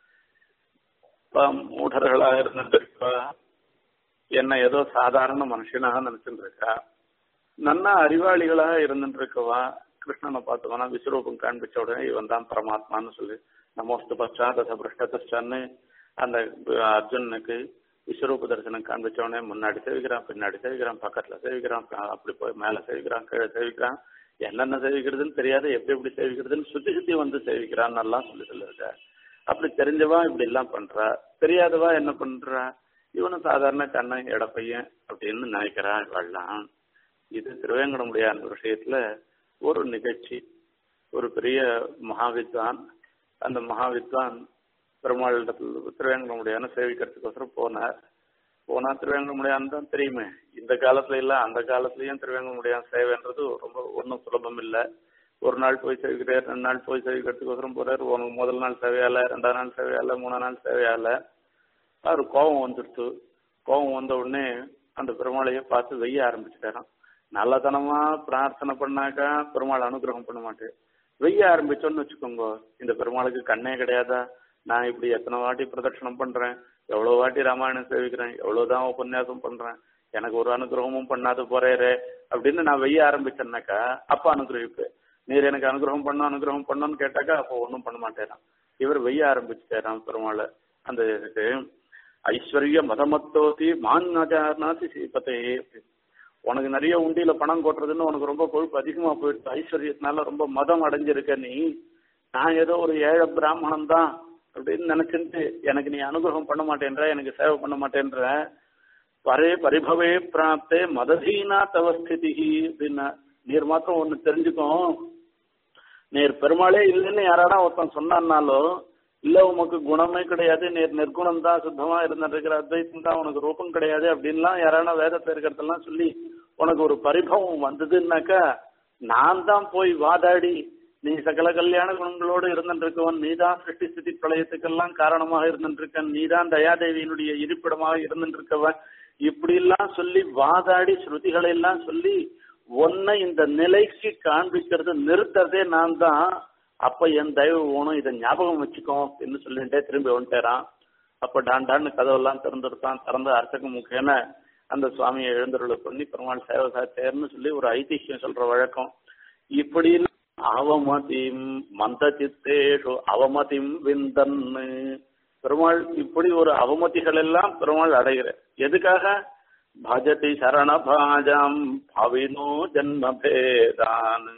மூடர்களாக இருந்துருக்கா என்ன ஏதோ சாதாரண மனுஷனாக நினைச்சுட்டு இருக்கா நன்னா அறிவாளிகளாக இருந்துட்டு இருக்கவா கிருஷ்ணனை பார்த்தோம்னா விஸ்வரூபம் காண்பிச்ச உடனே இவன் தான் பரமாத்மான்னு சொல்லி நமோஸ்து பச்சா தச பிருஷ்டதன்னு அந்த அர்ஜுனனுக்கு விஸ்வரூப தரிசனம் காண்பிச்ச உடனே முன்னாடி சேவிக்கிறான் பின்னாடி சேவிக்கிறான் பக்கத்துல சேவிக்கிறான் அப்படி போய் மேல சேவிக்கிறான் கீழே சேவிக்கிறான் என்னென்ன சேவிக்கிறதுன்னு தெரியாத எப்படி எப்படி சேவிக்கிறதுன்னு சுத்தி சுத்தி வந்து சேவிக்கிறான் எல்லாம் சொல்லி சொல்லிருக்க அப்படி தெரிஞ்சவா இப்படி எல்லாம் பண்றா தெரியாதவா என்ன பண்றா இவனும் சாதாரண கண்ணன் எடப்பையன் அப்படின்னு நினைக்கிறான் இவெல்லாம் இது திருவேங்கடமுடைய அந்த விஷயத்துல ஒரு நிகழ்ச்சி ஒரு பெரிய மகாவித்வான் அந்த மகாவித்வான் பெருமாள் திருவேங்கடமுடியான சேவிக்கிறதுக்கோசரம் போனார் போனா திருவேங்கடமுடியான் தான் தெரியுமே இந்த காலத்துல இல்ல அந்த காலத்துலயும் திருவேங்கடமுடியான் சேவைன்றது ரொம்ப ஒன்றும் சுலபம் இல்லை ஒரு நாள் போய் சேவிக்கிறார் ரெண்டு நாள் போய் சேவிக்கிறதுக்கோசரம் போறாரு உனக்கு முதல் நாள் சேவையால ரெண்டாம் நாள் சேவையால மூணாம் நாள் சேவையால அவர் கோபம் வந்துடுச்சு கோபம் வந்த உடனே அந்த பெருமாளைய பார்த்து வெய்ய ஆரம்பிச்சுட்டாராம் நல்லதனமா பிரார்த்தனை பண்ணாக்கா பெருமாள் அனுகிரகம் பண்ண மாட்டேன் வெய்ய ஆரம்பிச்சோன்னு வச்சுக்கோங்க இந்த பெருமாளுக்கு கண்ணே கிடையாதா நான் இப்படி எத்தனை வாட்டி பிரதட்சணம் பண்றேன் எவ்வளவு வாட்டி ராமாயணம் சேவிக்கிறேன் எவ்வளவுதான் உபன்யாசம் பண்றேன் எனக்கு ஒரு அனுகிரகமும் பண்ணாத போறேரே அப்படின்னு நான் வெய்ய ஆரம்பிச்சேன்னாக்கா அப்ப அனுகிரகிப்பேன் நீர் எனக்கு அனுகிரகம் பண்ண அனுகிரகம் பண்ணோன்னு கேட்டாக்கா அப்போ ஒன்றும் பண்ண மாட்டேறான் இவர் வெய்ய ஆரம்பிச்சுட்டாராம் பெருமாள் அந்த இதுக்கு ஐஸ்வர்ய மதமத்தோதி மான் அஜானாதி சீபத்தையே உனக்கு நிறைய உண்டியில பணம் கொட்டுறதுன்னு உனக்கு ரொம்ப கொழுப்பு அதிகமா போயிடுச்சு ஐஸ்வர்யத்தினால ரொம்ப மதம் அடைஞ்சிருக்க நீ நான் ஏதோ ஒரு ஏழை பிராமணன் தான் அப்படின்னு நினைச்சிட்டு எனக்கு நீ அனுகிரகம் பண்ண மாட்டேன்ற எனக்கு சேவை பண்ண மாட்டேன்ற பரே பரிபவே பிராப்தே மததீனா தவஸ்திதி அப்படின்னா நீர் மாத்திரம் ஒண்ணு தெரிஞ்சுக்கும் நீர் பெருமாளே இல்லைன்னு யாராடா ஒருத்தன் சொன்னான்னாலும் இல்ல உமக்கு குணமே கிடையாது நீர் நிர்குணம் தான் சுத்தமா இருந்துருக்கிற அத்வைத்தம் தான் உனக்கு ரூபம் கிடையாது அப்படின்லாம் யாரானா வேதத்துல இருக்கிறதெல்லாம் சொல்லி உனக்கு ஒரு பரிபவம் வந்ததுன்னாக்கா நான் தான் போய் வாதாடி நீ சகல கல்யாண குணங்களோடு இருந்துருக்கவன் நீதான் சிருஷ்டி ஸ்திதி பிரளயத்துக்கெல்லாம் காரணமாக இருந்துருக்கன் நீதான் தயாதேவியினுடைய இருப்பிடமாக இருந்துருக்கவன் இப்படி எல்லாம் சொல்லி வாதாடி ஸ்ருதிகளை எல்லாம் சொல்லி உன்னை இந்த நிலைக்கு காண்பிக்கிறது நிறுத்துறதே நான் தான் அப்ப என் தயவு வேணும் இதை ஞாபகம் வச்சுக்கோ அப்படின்னு சொல்லிட்டே திரும்பி வந்துட்டேறான் அப்ப டான் கதவெல்லாம் திறந்துருத்தான் திறந்து அர்ச்சக முக்கியன அந்த சுவாமியை எழுந்தருளை பண்ணி பெருமாள் சேவை சாச்சேர்னு சொல்லி ஒரு ஐதிஹ்யம் சொல்ற வழக்கம் இப்படி அவமதிம் மந்த சித்தேஷு அவமதிம் விந்தன்னு பெருமாள் இப்படி ஒரு அவமதிகள் எல்லாம் பெருமாள் அடைகிற எதுக்காக பஜதி சரணபாஜாம் பாவினோ ஜன்மபேதான்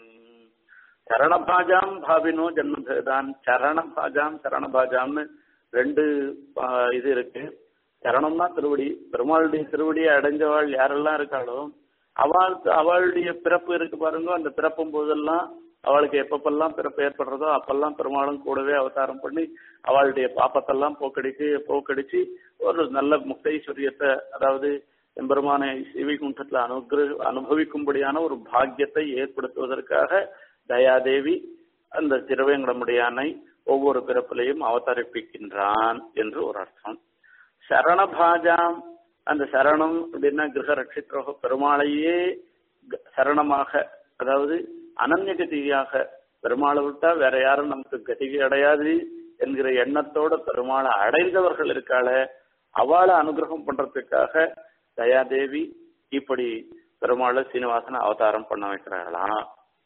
சரணபாஜாம் பாவினோ ஜன்மபேதான் சரணபாஜாம் சரணபாஜாம்னு ரெண்டு இது இருக்கு சரணம்னா திருவடி பெருமாளுடைய திருவடியை அடைஞ்சவாள் யாரெல்லாம் இருக்காளோ அவளுக்கு அவளுடைய பிறப்பு இருக்கு பாருங்க அந்த பிறப்பும் போதெல்லாம் அவளுக்கு எப்பப்பெல்லாம் பிறப்பு ஏற்படுறதோ அப்பெல்லாம் பெருமாளும் கூடவே அவதாரம் பண்ணி அவளுடைய பாப்பத்தெல்லாம் போக்கடிச்சு போக்கடிச்சு ஒரு நல்ல முக்தைஸ்வரியத்தை அதாவது எம்பெருமான சிவிகுண்டத்துல அனுகிர அனுபவிக்கும்படியான ஒரு பாக்கியத்தை ஏற்படுத்துவதற்காக தயாதேவி அந்த திருவேங்கடமுடியானை ஒவ்வொரு பிறப்பிலையும் அவதரிப்பிக்கின்றான் என்று ஒரு அர்த்தம் சரணபாஜாம் அந்த சரணம் அப்படின்னா கிரக ரட்சித்ரோக பெருமாளையே சரணமாக அதாவது அனன்ய கதியாக பெருமாளை விட்டா வேற யாரும் நமக்கு கதிகை அடையாது என்கிற எண்ணத்தோட பெருமாளை அடைந்தவர்கள் இருக்காள அவளை அனுகிரகம் பண்றதுக்காக தயாதேவி இப்படி பெருமாளை சீனிவாசனை அவதாரம் பண்ண வைக்கிறார்களாம்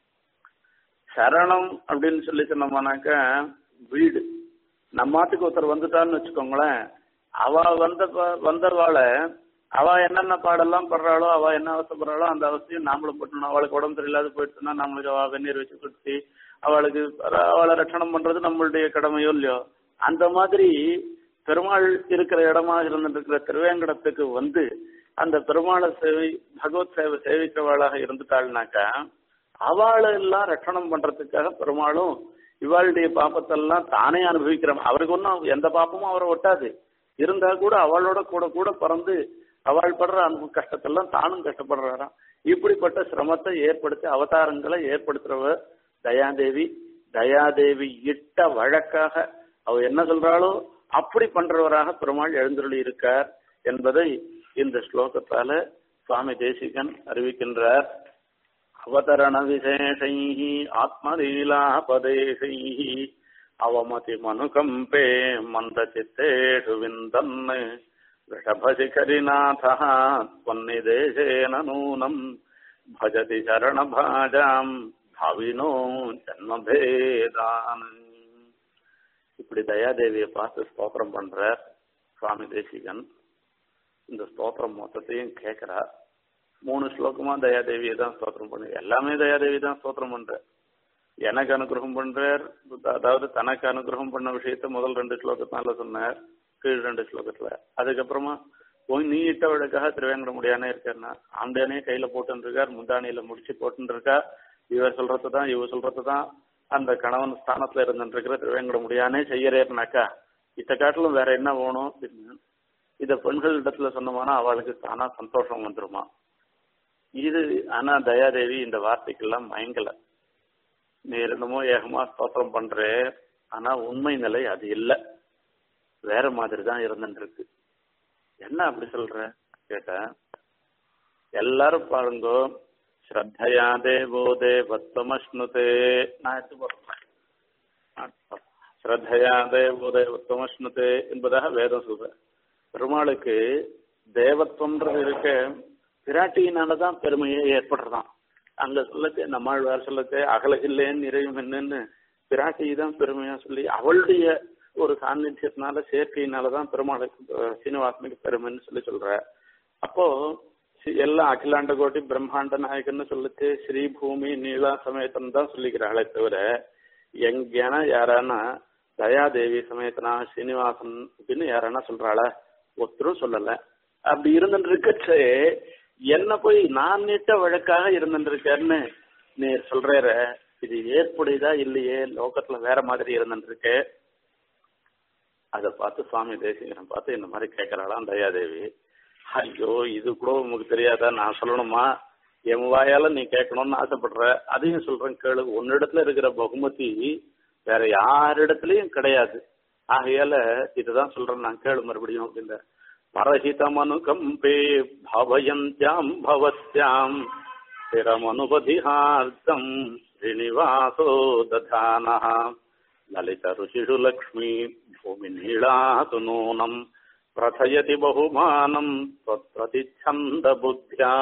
சரணம் அப்படின்னு சொல்லி சொன்னோம்னாக்க வீடு நம்மாத்துக்கு ஒருத்தர் வந்துட்டான்னு வச்சுக்கோங்களேன் அவ வந்த வந்தவாளை அவ என்னென்ன பாடெல்லாம் படுறாளோ அவ என்ன அவசப்படுறாளோ அந்த அவசியம் நாமளும் பட்டணும் அவளுக்கு உடம்பு சரியில்லாத போயிடுச்சுன்னா நம்மளுக்கு அவ வெந்நீர் வச்சு குடிச்சு அவளுக்கு அவளை ரட்சணம் பண்றது நம்மளுடைய கடமையோ இல்லையோ அந்த மாதிரி பெருமாள் இருக்கிற இடமா இருந்துட்டு இருக்கிற திருவேங்கடத்துக்கு வந்து அந்த பெருமாளை சேவை பகவத் சேவை சேவிக்கிறவாளாக இருந்துட்டாள்னாக்கா அவளை எல்லாம் ரட்சணம் பண்றதுக்காக பெருமாளும் இவாளுடைய பாப்பத்தெல்லாம் தானே அனுபவிக்கிறோம் அவருக்கு ஒன்றும் எந்த பாப்பமும் அவரை ஒட்டாது இருந்தா கூட அவளோட கூட கூட பிறந்து அவள் படுற அன்பு கஷ்டத்தெல்லாம் தானும் கஷ்டப்படுறாராம் இப்படிப்பட்ட சிரமத்தை ஏற்படுத்தி அவதாரங்களை ஏற்படுத்துறவ தயாதேவி தயாதேவி இட்ட வழக்காக அவ என்ன சொல்றாளோ அப்படி பண்றவராக பெருமாள் எழுந்தருளி இருக்கார் என்பதை இந்த ஸ்லோகத்தால சுவாமி தேசிகன் அறிவிக்கின்றார் அவதரண விசேஷை ஆத்மலீலா பதேசை அவமதி மனுகம்பே மந்த சித்தேஷு விந்தன்னு ऋषभशिखरिनाथः त्वन्निदेशेन नूनम् भजति शरणभाजाम् भाविनो ஜன்மபேதான் இப்படி தயாதேவியை பார்த்து ஸ்தோத்திரம் பண்றார் சுவாமி தேசிகன் இந்த ஸ்தோத்திரம் மொத்தத்தையும் கேட்கிறார் மூணு ஸ்லோகமா தயாதேவியை தான் ஸ்தோத்திரம் பண்ணு எல்லாமே தயாதேவி தான் ஸ்தோத்திரம் பண்ற எனக்கு அனுகிரகம் பண்றார் அதாவது தனக்கு அனுகிரகம் பண்ண விஷயத்த முதல் ரெண்டு ஸ்லோகத்தினால சொன்னார் கீழ் ரெண்டு ஸ்லோகத்துல அதுக்கப்புறமா போய் நீ இட்ட வழக்காக திருவேங்கட முடியானே இருக்காருன்னா ஆண்டானே கையில போட்டுன்னு இருக்கார் முந்தானியில முடிச்சு போட்டுன்னு இருக்கா இவர் சொல்றதுதான் இவ சொல்றதுதான் அந்த கணவன் ஸ்தானத்துல இருந்துட்டு இருக்கிற திருவேங்கட முடியானே செய்யறேன்னாக்கா இத்த காட்டிலும் வேற என்ன வேணும் அப்படின்னு இத பெண்கள் இடத்துல சொன்னோம்னா அவளுக்கு தானா சந்தோஷம் வந்துருமா இது ஆனா தயாதேவி இந்த வார்த்தைக்கெல்லாம் மயங்கல நீ என்னமோ ஏகமா ஸ்தோத்திரம் பண்றே ஆனா உண்மை நிலை அது இல்லை வேற மாதிரி தான் இருந்துட்டு இருக்கு என்ன அப்படி சொல்ற கேட்ட எல்லாரும் பாருங்க ஸ்ரத்தையா தேவோ தேவத்வமஸ்னுதே நான் எடுத்து போறேன் ஸ்ரத்தையா தேவோ தேவத்வமஸ்னுதே என்பதாக வேதம் சொல்ற பெருமாளுக்கு தேவத்வம்ன்றது இருக்க பிராட்டியினாலதான் பெருமையே ஏற்படுறதாம் அங்க சொல்லச்சு நம்மால் வேற சொல்லச்சு அகலகில்லேன்னு நிறையும் என்னன்னு பிராட்டி தான் பெருமையா சொல்லி அவளுடைய ஒரு சாநித்தியத்தினால சேர்க்கையினாலதான் பெருமாளுக்கு சீனிவாசனுக்கு பெருமைன்னு சொல்லி சொல்ற அப்போ சி- எல்லாம் அகிலாண்ட கோட்டி பிரம்மாண்ட நாயகன்னு சொல்லிட்டு ஸ்ரீ பூமி நீலா சமேதம் தான் சொல்லிக்கிறாங்களே தவிர எங்கேனா யாரானா தயாதேவி சமேதனா ஸ்ரீனிவாசன் அப்படின்னு யாரானா சொல்றாளா ஒருத்தரும் சொல்லல அப்படி இருந்துட்டு இருக்கச்சே என்ன போய் நான் நீட்ட வழக்காக இருந்துட்டு இருக்கேன்னு நீ சொல்றேற இது ஏற்புடையதா இல்லையே லோகத்துல வேற மாதிரி இருந்துட்டு இருக்கு அதை பார்த்து சுவாமி தேசிகரன் பார்த்து இந்த மாதிரி கேட்கறாளாம் தயாதேவி ஐயோ இது கூட உனக்கு தெரியாதா நான் சொல்லணுமா என் வாயால நீ கேட்கணும்னு ஆசைப்படுற அதையும் சொல்றேன் கேளு உன்னிடத்துல இருக்கிற பகுமதி வேற யாரிடத்துலயும் கிடையாது ஆகையால இதுதான் சொல்றேன் நான் கேளு மறுபடியும் அப்படின்ற பரஹிதமனுகம்பே பவயந்தியாம் பவத்யாம் ஸ்திரமனுபதிஹார்த்தம் ஸ்ரீனிவாசோ ததானः லலித ருஷிஷு லக்ஷ்மி பூமி நீளாது நூனம் பிரथयति बहुमाனம் त्वत्प्रतिच्छन्द புத்தியா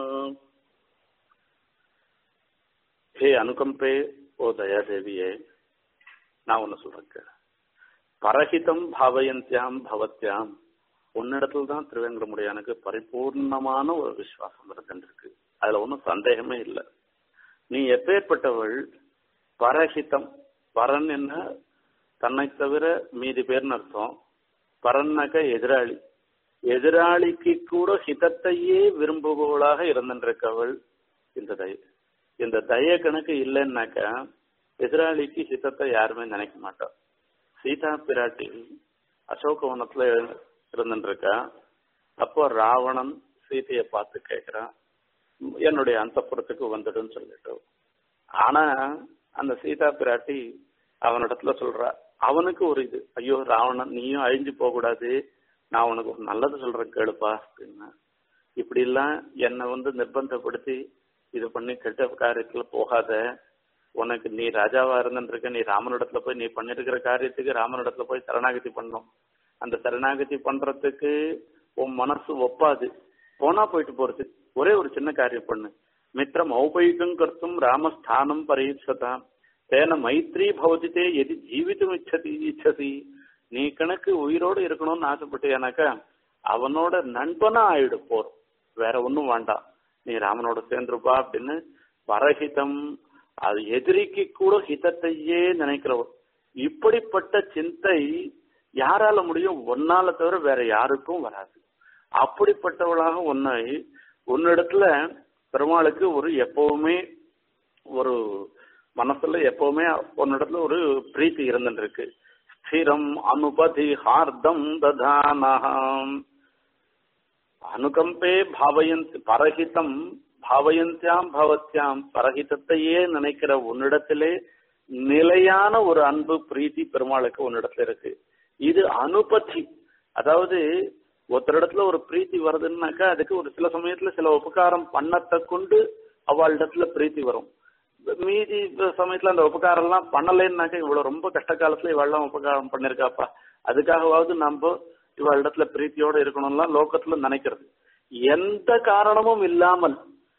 ஹே அனுகம்பே ஓ தயாதேவியே நான் ஒன்னு சொல்றேன் கேளு. பரஹிதம் பாவயந்தியாம் பவத்யாம் உன்னிடத்துல தான் திருவேங்கடமுடியானுக்கு பரிபூர்ணமான ஒரு விசுவாசம் இருக்கின்றிருக்கு அதுல ஒன்றும் சந்தேகமே இல்லை நீ எப்பேற்பட்டவள் பரஹிதம் பரன் என்ன தன்னை தவிர மீதி பேர்னு அர்த்தம் பரன்னாக்க எதிராளி எதிராளிக்கு கூட ஹிதத்தையே விரும்புபவளாக இருந்திருக்கவள் இந்த தய இந்த தய கணக்கு இல்லைன்னாக்கா எதிராளிக்கு ஹிதத்தை யாருமே நினைக்க மாட்டோம் சீதா பிராட்டி அசோகவனத்துல இருந்துருக்கா அப்போ ராவணன் சீதையை பார்த்து கேட்கிறான் என்னுடைய அந்தப்புறத்துக்கு வந்துடுன்னு சொல்லிட்டு ஆனா அந்த சீதா பிராட்டி அவனிடத்துல சொல்றா அவனுக்கு ஒரு இது ஐயோ ராவணன் நீயும் அழிஞ்சு போக கூடாது நான் உனக்கு ஒரு நல்லது சொல்றேன் கேளுப்பா அப்படின்னா இப்படி எல்லாம் என்னை வந்து நிர்பந்தப்படுத்தி இது பண்ணி கெட்ட காரியத்துல போகாத உனக்கு நீ ராஜாவா இருந்துருக்க நீ ராமனிடத்துல போய் நீ பண்ணிருக்கிற காரியத்துக்கு ராமனிடத்துல போய் சரணாகதி பண்ணும் அந்த சரணாகதி பண்றதுக்கு உன் மனசு ஒப்பாது போனா போயிட்டு போறது ஒரே ஒரு சின்ன காரியம் பண்ணு மித்திரம் ஔபயுகம் கர்த்தும் ராமஸ்தானம் பரீட்சதாம் தேன மைத்ரி பவதி தே எது ஜீவிதம் இச்சதி இச்சதி நீ கணக்கு உயிரோடு இருக்கணும்னு ஆசைப்பட்டியானாக்கா அவனோட நண்பனா ஆயிடு போர் வேற ஒண்ணும் வேண்டாம் நீ ராமனோட சேர்ந்துருப்பா அப்படின்னு பரஹிதம் அது எதிரிக்கு கூட ஹிதத்தையே நினைக்கிறவர் இப்படிப்பட்ட சிந்தை யாரால முடியும் ஒன்னால தவிர வேற யாருக்கும் வராது அப்படிப்பட்டவளாக உன்னை உன்னிடத்துல பெருமாளுக்கு ஒரு எப்பவுமே ஒரு மனசுல எப்பவுமே உன்னிடத்துல ஒரு பிரீத்தி இருந்துருக்கு ஸ்திரம் அனுபதி ஹார்தம் ததானஹம் அனுகம்பே பாவயந்த் பரஹிதம் பாவயந்தியாம் பவத்யாம் பரஹிதத்தையே நினைக்கிற உன்னிடத்திலே நிலையான ஒரு அன்பு பிரீத்தி பெருமாளுக்கு உன்னிடத்துல இருக்கு இது அனுபத்தி அதாவது ஒருத்தரிடத்துல ஒரு பிரீத்தி வருதுன்னாக்கா அதுக்கு ஒரு சில சமயத்துல சில உபகாரம் பண்ணத்தை கொண்டு அவளிடத்துல பிரீத்தி வரும் மீதி சமயத்துல அந்த உபகாரம் எல்லாம் பண்ணலைன்னாக்கா இவ்வளவு ரொம்ப கஷ்ட காலத்துல இவெல்லாம் உபகாரம் பண்ணிருக்காப்பா அதுக்காகவாவது நம்ம இவளிடத்துல பிரீத்தியோட இருக்கணும்லாம் லோகத்துல நினைக்கிறது எந்த காரணமும் இல்லாமல்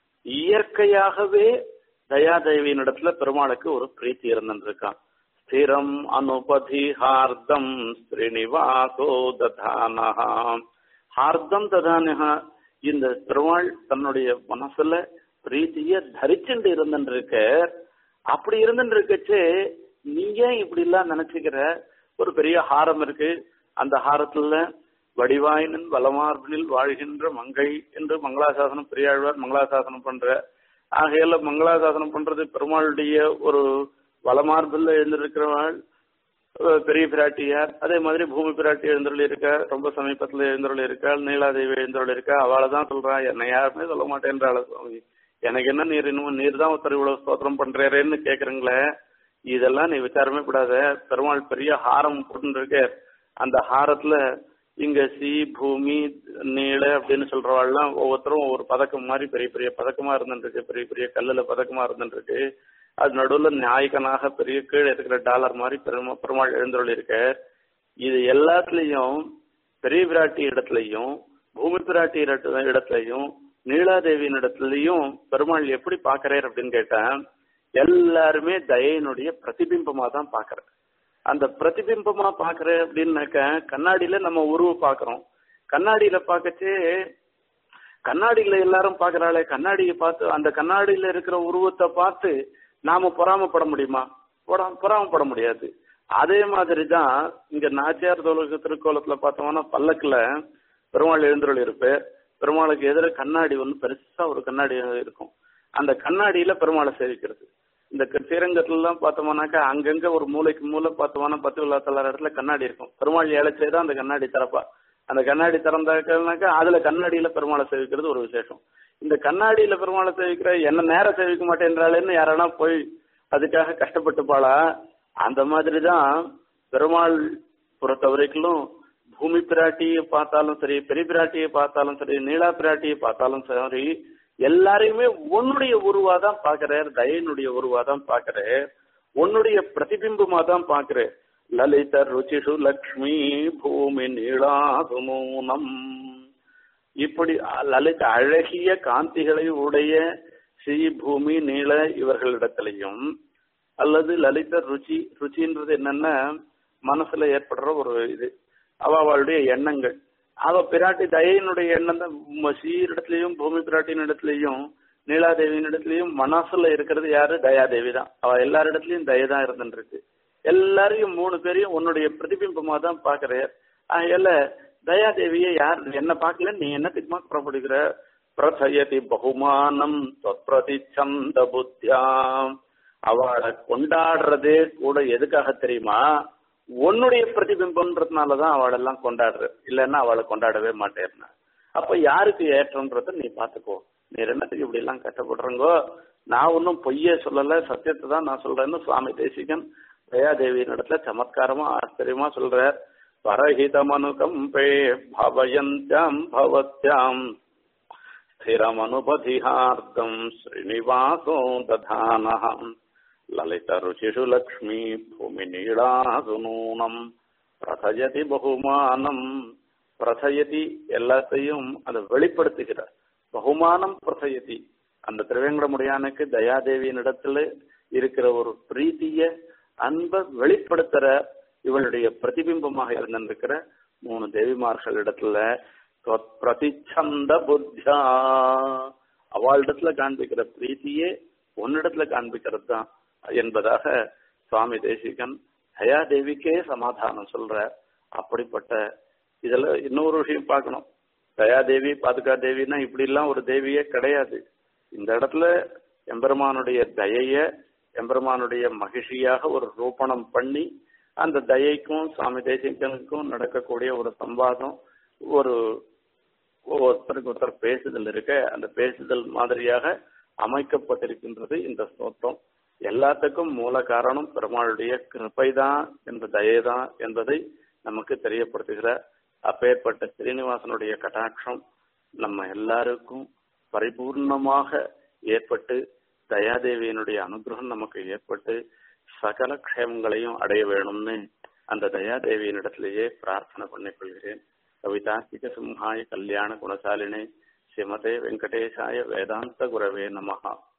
இயற்கையாகவே தயாதேவியினிடத்துல பெருமாளுக்கு ஒரு பிரீத்தி இருந்துருக்கான் ஸ்திரம் அனுபதி ஹார்தம் ஸ்ரீனிவாசோ ததானஹா ஹார்தம் ததானஹா இந்த பெருமாள் தன்னுடைய மனசுல பிரீத்திய தரிச்சுட்டு இருந்துருக்க அப்படி இருந்துருக்கச்சே நீ ஏன் இப்படி எல்லாம் நினைச்சுக்கிற ஒரு பெரிய ஹாரம் இருக்கு அந்த ஹாரத்துல வடிவாயினின் வலமார்பினில் வாழ்கின்ற மங்கை என்று மங்களாசாசனம் பெரியாழ்வார் மங்களாசாசனம் பண்ற ஆகையில மங்களாசாசனம் பண்றது பெருமாளுடைய ஒரு வலமார்பில் எழுந்திருக்கிறவள் பெரிய பிராட்டியார் அதே மாதிரி பூமி பிராட்டி எழுந்தருள் இருக்கா ரொம்ப சமீபத்துல எழுந்தருள் இருக்காள் நீலாதேவி எழுந்தருள் இருக்கா அவளை தான் சொல்றா என்னை யாருமே சொல்ல மாட்டேன்றாள் சுவாமி எனக்கு என்ன நீர் இன்னும் நீர் தான் ஒருத்தர் இவ்வளவு ஸ்தோத்திரம் பண்றேன்னு கேக்குறீங்களே இதெல்லாம் நீ விசாரமே கூடாத பெருமாள் பெரிய ஹாரம் போட்டுருக்கு அந்த ஹாரத்துல இங்க சி பூமி நீள அப்படின்னு சொல்றவாள்லாம் ஒவ்வொருத்தரும் ஒவ்வொரு பதக்கம் மாதிரி பெரிய பெரிய பதக்கமா இருந்துருக்கு பெரிய பெரிய கல்லுல பதக்கமா இருந்துருக்கு அது நடுவுல நாயகனாக பெரிய கீழே இருக்கிற டாலர் மாதிரி பெருமா பெருமாள் எழுந்தருள் இருக்க இது எல்லாத்துலயும் பெரிய பிராட்டி இடத்துலயும் பூமி பிராட்டி இடத்துலயும் நீலாதேவியின் இடத்துலயும் பெருமாள் எப்படி பாக்குறார் அப்படின்னு கேட்டேன் எல்லாருமே தயையினுடைய பிரதிபிம்பமா தான் பாக்குறேன் அந்த பிரதிபிம்பமா பாக்குற அப்படின்னாக்க கண்ணாடியில நம்ம உருவ பாக்குறோம் கண்ணாடியில பாக்கச்சே கண்ணாடியில எல்லாரும் பாக்குறாளே கண்ணாடியை பார்த்து அந்த கண்ணாடியில இருக்கிற உருவத்தை பார்த்து நாம பொறாமப்பட முடியுமா பொறா- பொறாமப்பட முடியாது அதே மாதிரி தான் இங்க நாச்சியார் தோலுக்கு திருக்கோலத்துல பார்த்தோம்னா பல்லக்குல பெருமாள் எழுந்தருள் இருப்பு பெருமாளுக்கு எதிர கண்ணாடி ஒன்று பெருசா ஒரு கண்ணாடி இருக்கும் அந்த கண்ணாடியில பெருமாளை சேவிக்கிறது இந்த க- ஸ்ரீரங்கத்துல எல்லாம் பார்த்தோம்னாக்கா அங்கங்க ஒரு மூலைக்கு மூலை பார்த்தோம்னா பத்து விழா தள்ளார இடத்துல கண்ணாடி இருக்கும் பெருமாள் ஏழைச்சே தான் அந்த கண்ணாடி திறப்பா அந்த கண்ணாடி திறந்தாக்கா அதுல கண்ணாடியில பெருமாளை சேவிக்கிறது ஒரு விசேஷம் இந்த கண்ணாடியில பெருமாளை சேவிக்கிற என்ன நேரம் சேவிக்க மாட்டேன்றாளேன்னு யாரானா போய் அதுக்காக கஷ்டப்பட்டுப்பாளா அந்த மாதிரி தான் பெருமாள் பொறுத்த வரைக்கும் பூமி பிராட்டியை பார்த்தாலும் சரி பெரிய பிராட்டியை பார்த்தாலும் சரி நீலா பிராட்டியை பார்த்தாலும் சரி எல்லாரையுமே உன்னுடைய உருவா தான் பாக்குறார் தயனுடைய உருவா தான் பாக்குறார் உன்னுடைய பிரதிபிம்பமா தான் பாக்குறேன் லலித ருச்சிஷு லக்ஷ்மி பூமி நீளாதுமூனம் இப்படி லலித அழகிய காந்திகளை உடைய ஸ்ரீ பூமி நீள இவர்களிடத்திலையும் அல்லது லலித ருச்சி ருச்சின்றது என்னன்னா மனசுல ஏற்படுற ஒரு இது அவ அவளுடைய எண்ணங்கள் அவ பிராட்டி தயையினுடைய எண்ணம் தான் ஸ்ரீரிடத்திலையும் பூமி பிராட்டியின் இடத்துலயும் நீலாதேவியின் இடத்துலயும் மனசுல இருக்கிறது யாரு தயாதேவி தான் அவ எல்லாரிடத்துலயும் தயை தான் இருந்துருக்கு எல்லாரையும் மூணு பேரையும் உன்னுடைய பிரதிபிம்பமா தான் பாக்குற ஆகையால தயாதேவியை யார் என்ன பார்க்கல நீ என்னத்துக்குமா புறப்படுகிற பிரசயதி பகுமானம் பிரதிச்சந்த புத்தியாம் அவளை கொண்டாடுறதே கூட எதுக்காக தெரியுமா உன்னுடைய பிரதிபிம்பம்ன்றதுனாலதான் அவளெல்லாம் கொண்டாடுற இல்லைன்னா அவளை கொண்டாடவே மாட்டேன்னா அப்ப யாருக்கு ஏற்றம்ன்றத நீ பாத்துக்கோ நீ என்னத்துக்கு இப்படி எல்லாம் கஷ்டப்படுறங்கோ நான் ஒன்னும் பொய்யே சொல்லல சத்தியத்தை தான் நான் சொல்றேன்னு சுவாமி தேசிகன் தயாதேவியின் இடத்துல சமத்காரமா ஆச்சரியமா சொல்றார் பரஹிதமனுகம்பே பவயந்தியாம் பவத்யாம் ஸ்திரமனுபதிஹார்த்தம் ஸ்ரீனிவாசோ ததானஹம் லலித ருச்சிஷு லக்ஷ்மி பூமி நீளாசு நூனம் பிரசயதி பகுமானம் பிரசயதி எல்லாத்தையும் அதை வெளிப்படுத்துகிறார் பகுமானம் பிரசயதி அந்த திருவேங்கடமுடியானுக்கு தயாதேவியின் இடத்துல இருக்கிற ஒரு பிரீத்திய அன்பை வெளிப்படுத்துற இவளுடைய பிரதிபிம்பமாக இருந்திருக்கிற மூணு தேவிமார்கள் இடத்துல பிரதிச்சந்த புத்தியா அவளிடத்துல காண்பிக்கிற பிரீத்தியே உன்னிடத்துல காண்பிக்கிறது தான் என்பதாக சுவாமி தேசிகன் தயாதேவிக்கே சமாதானம் சொல்ற அப்படிப்பட்ட இதுல இன்னொரு விஷயம் பார்க்கணும் தயாதேவி பாதுகா தேவின்னா இப்படி எல்லாம் ஒரு தேவியே கிடையாது இந்த இடத்துல எம்பெருமானுடைய தயைய எம்பெருமானுடைய மகிழ்ச்சியாக ஒரு ரூபணம் பண்ணி அந்த தயைக்கும் சுவாமி தேசிகனுக்கும் நடக்கக்கூடிய ஒரு சம்வாதம் ஒரு ஒருத்தருக்கு ஒருத்தர் பேசுதல் இருக்க அந்த பேசுதல் மாதிரியாக அமைக்கப்பட்டிருக்கின்றது இந்த ஸ்தோத்திரம் எல்லாத்துக்கும் மூல காரணம் பெருமாளுடைய கிருப்பைதான் என்ற தயைதான் என்பதை நமக்கு தெரியப்படுத்துகிற அப்பேற்பட்ட ஸ்ரீனிவாசனுடைய கட்டாட்சம் நம்ம எல்லாருக்கும் பரிபூர்ணமாக ஏற்பட்டு தயாதேவியினுடைய அனுகிரகம் நமக்கு ஏற்பட்டு சகல க்ஷேமங்களையும் அடைய வேணும்னு அந்த தயாதேவியினிடத்திலேயே பிரார்த்தனை பண்ணிக் கொள்கிறேன் கவிதார்த்திக சிம்ஹாய கல்யாண குணசாலினே ஸ்ரீமதே வெங்கடேசாய வேதாந்த குரவே நமஹா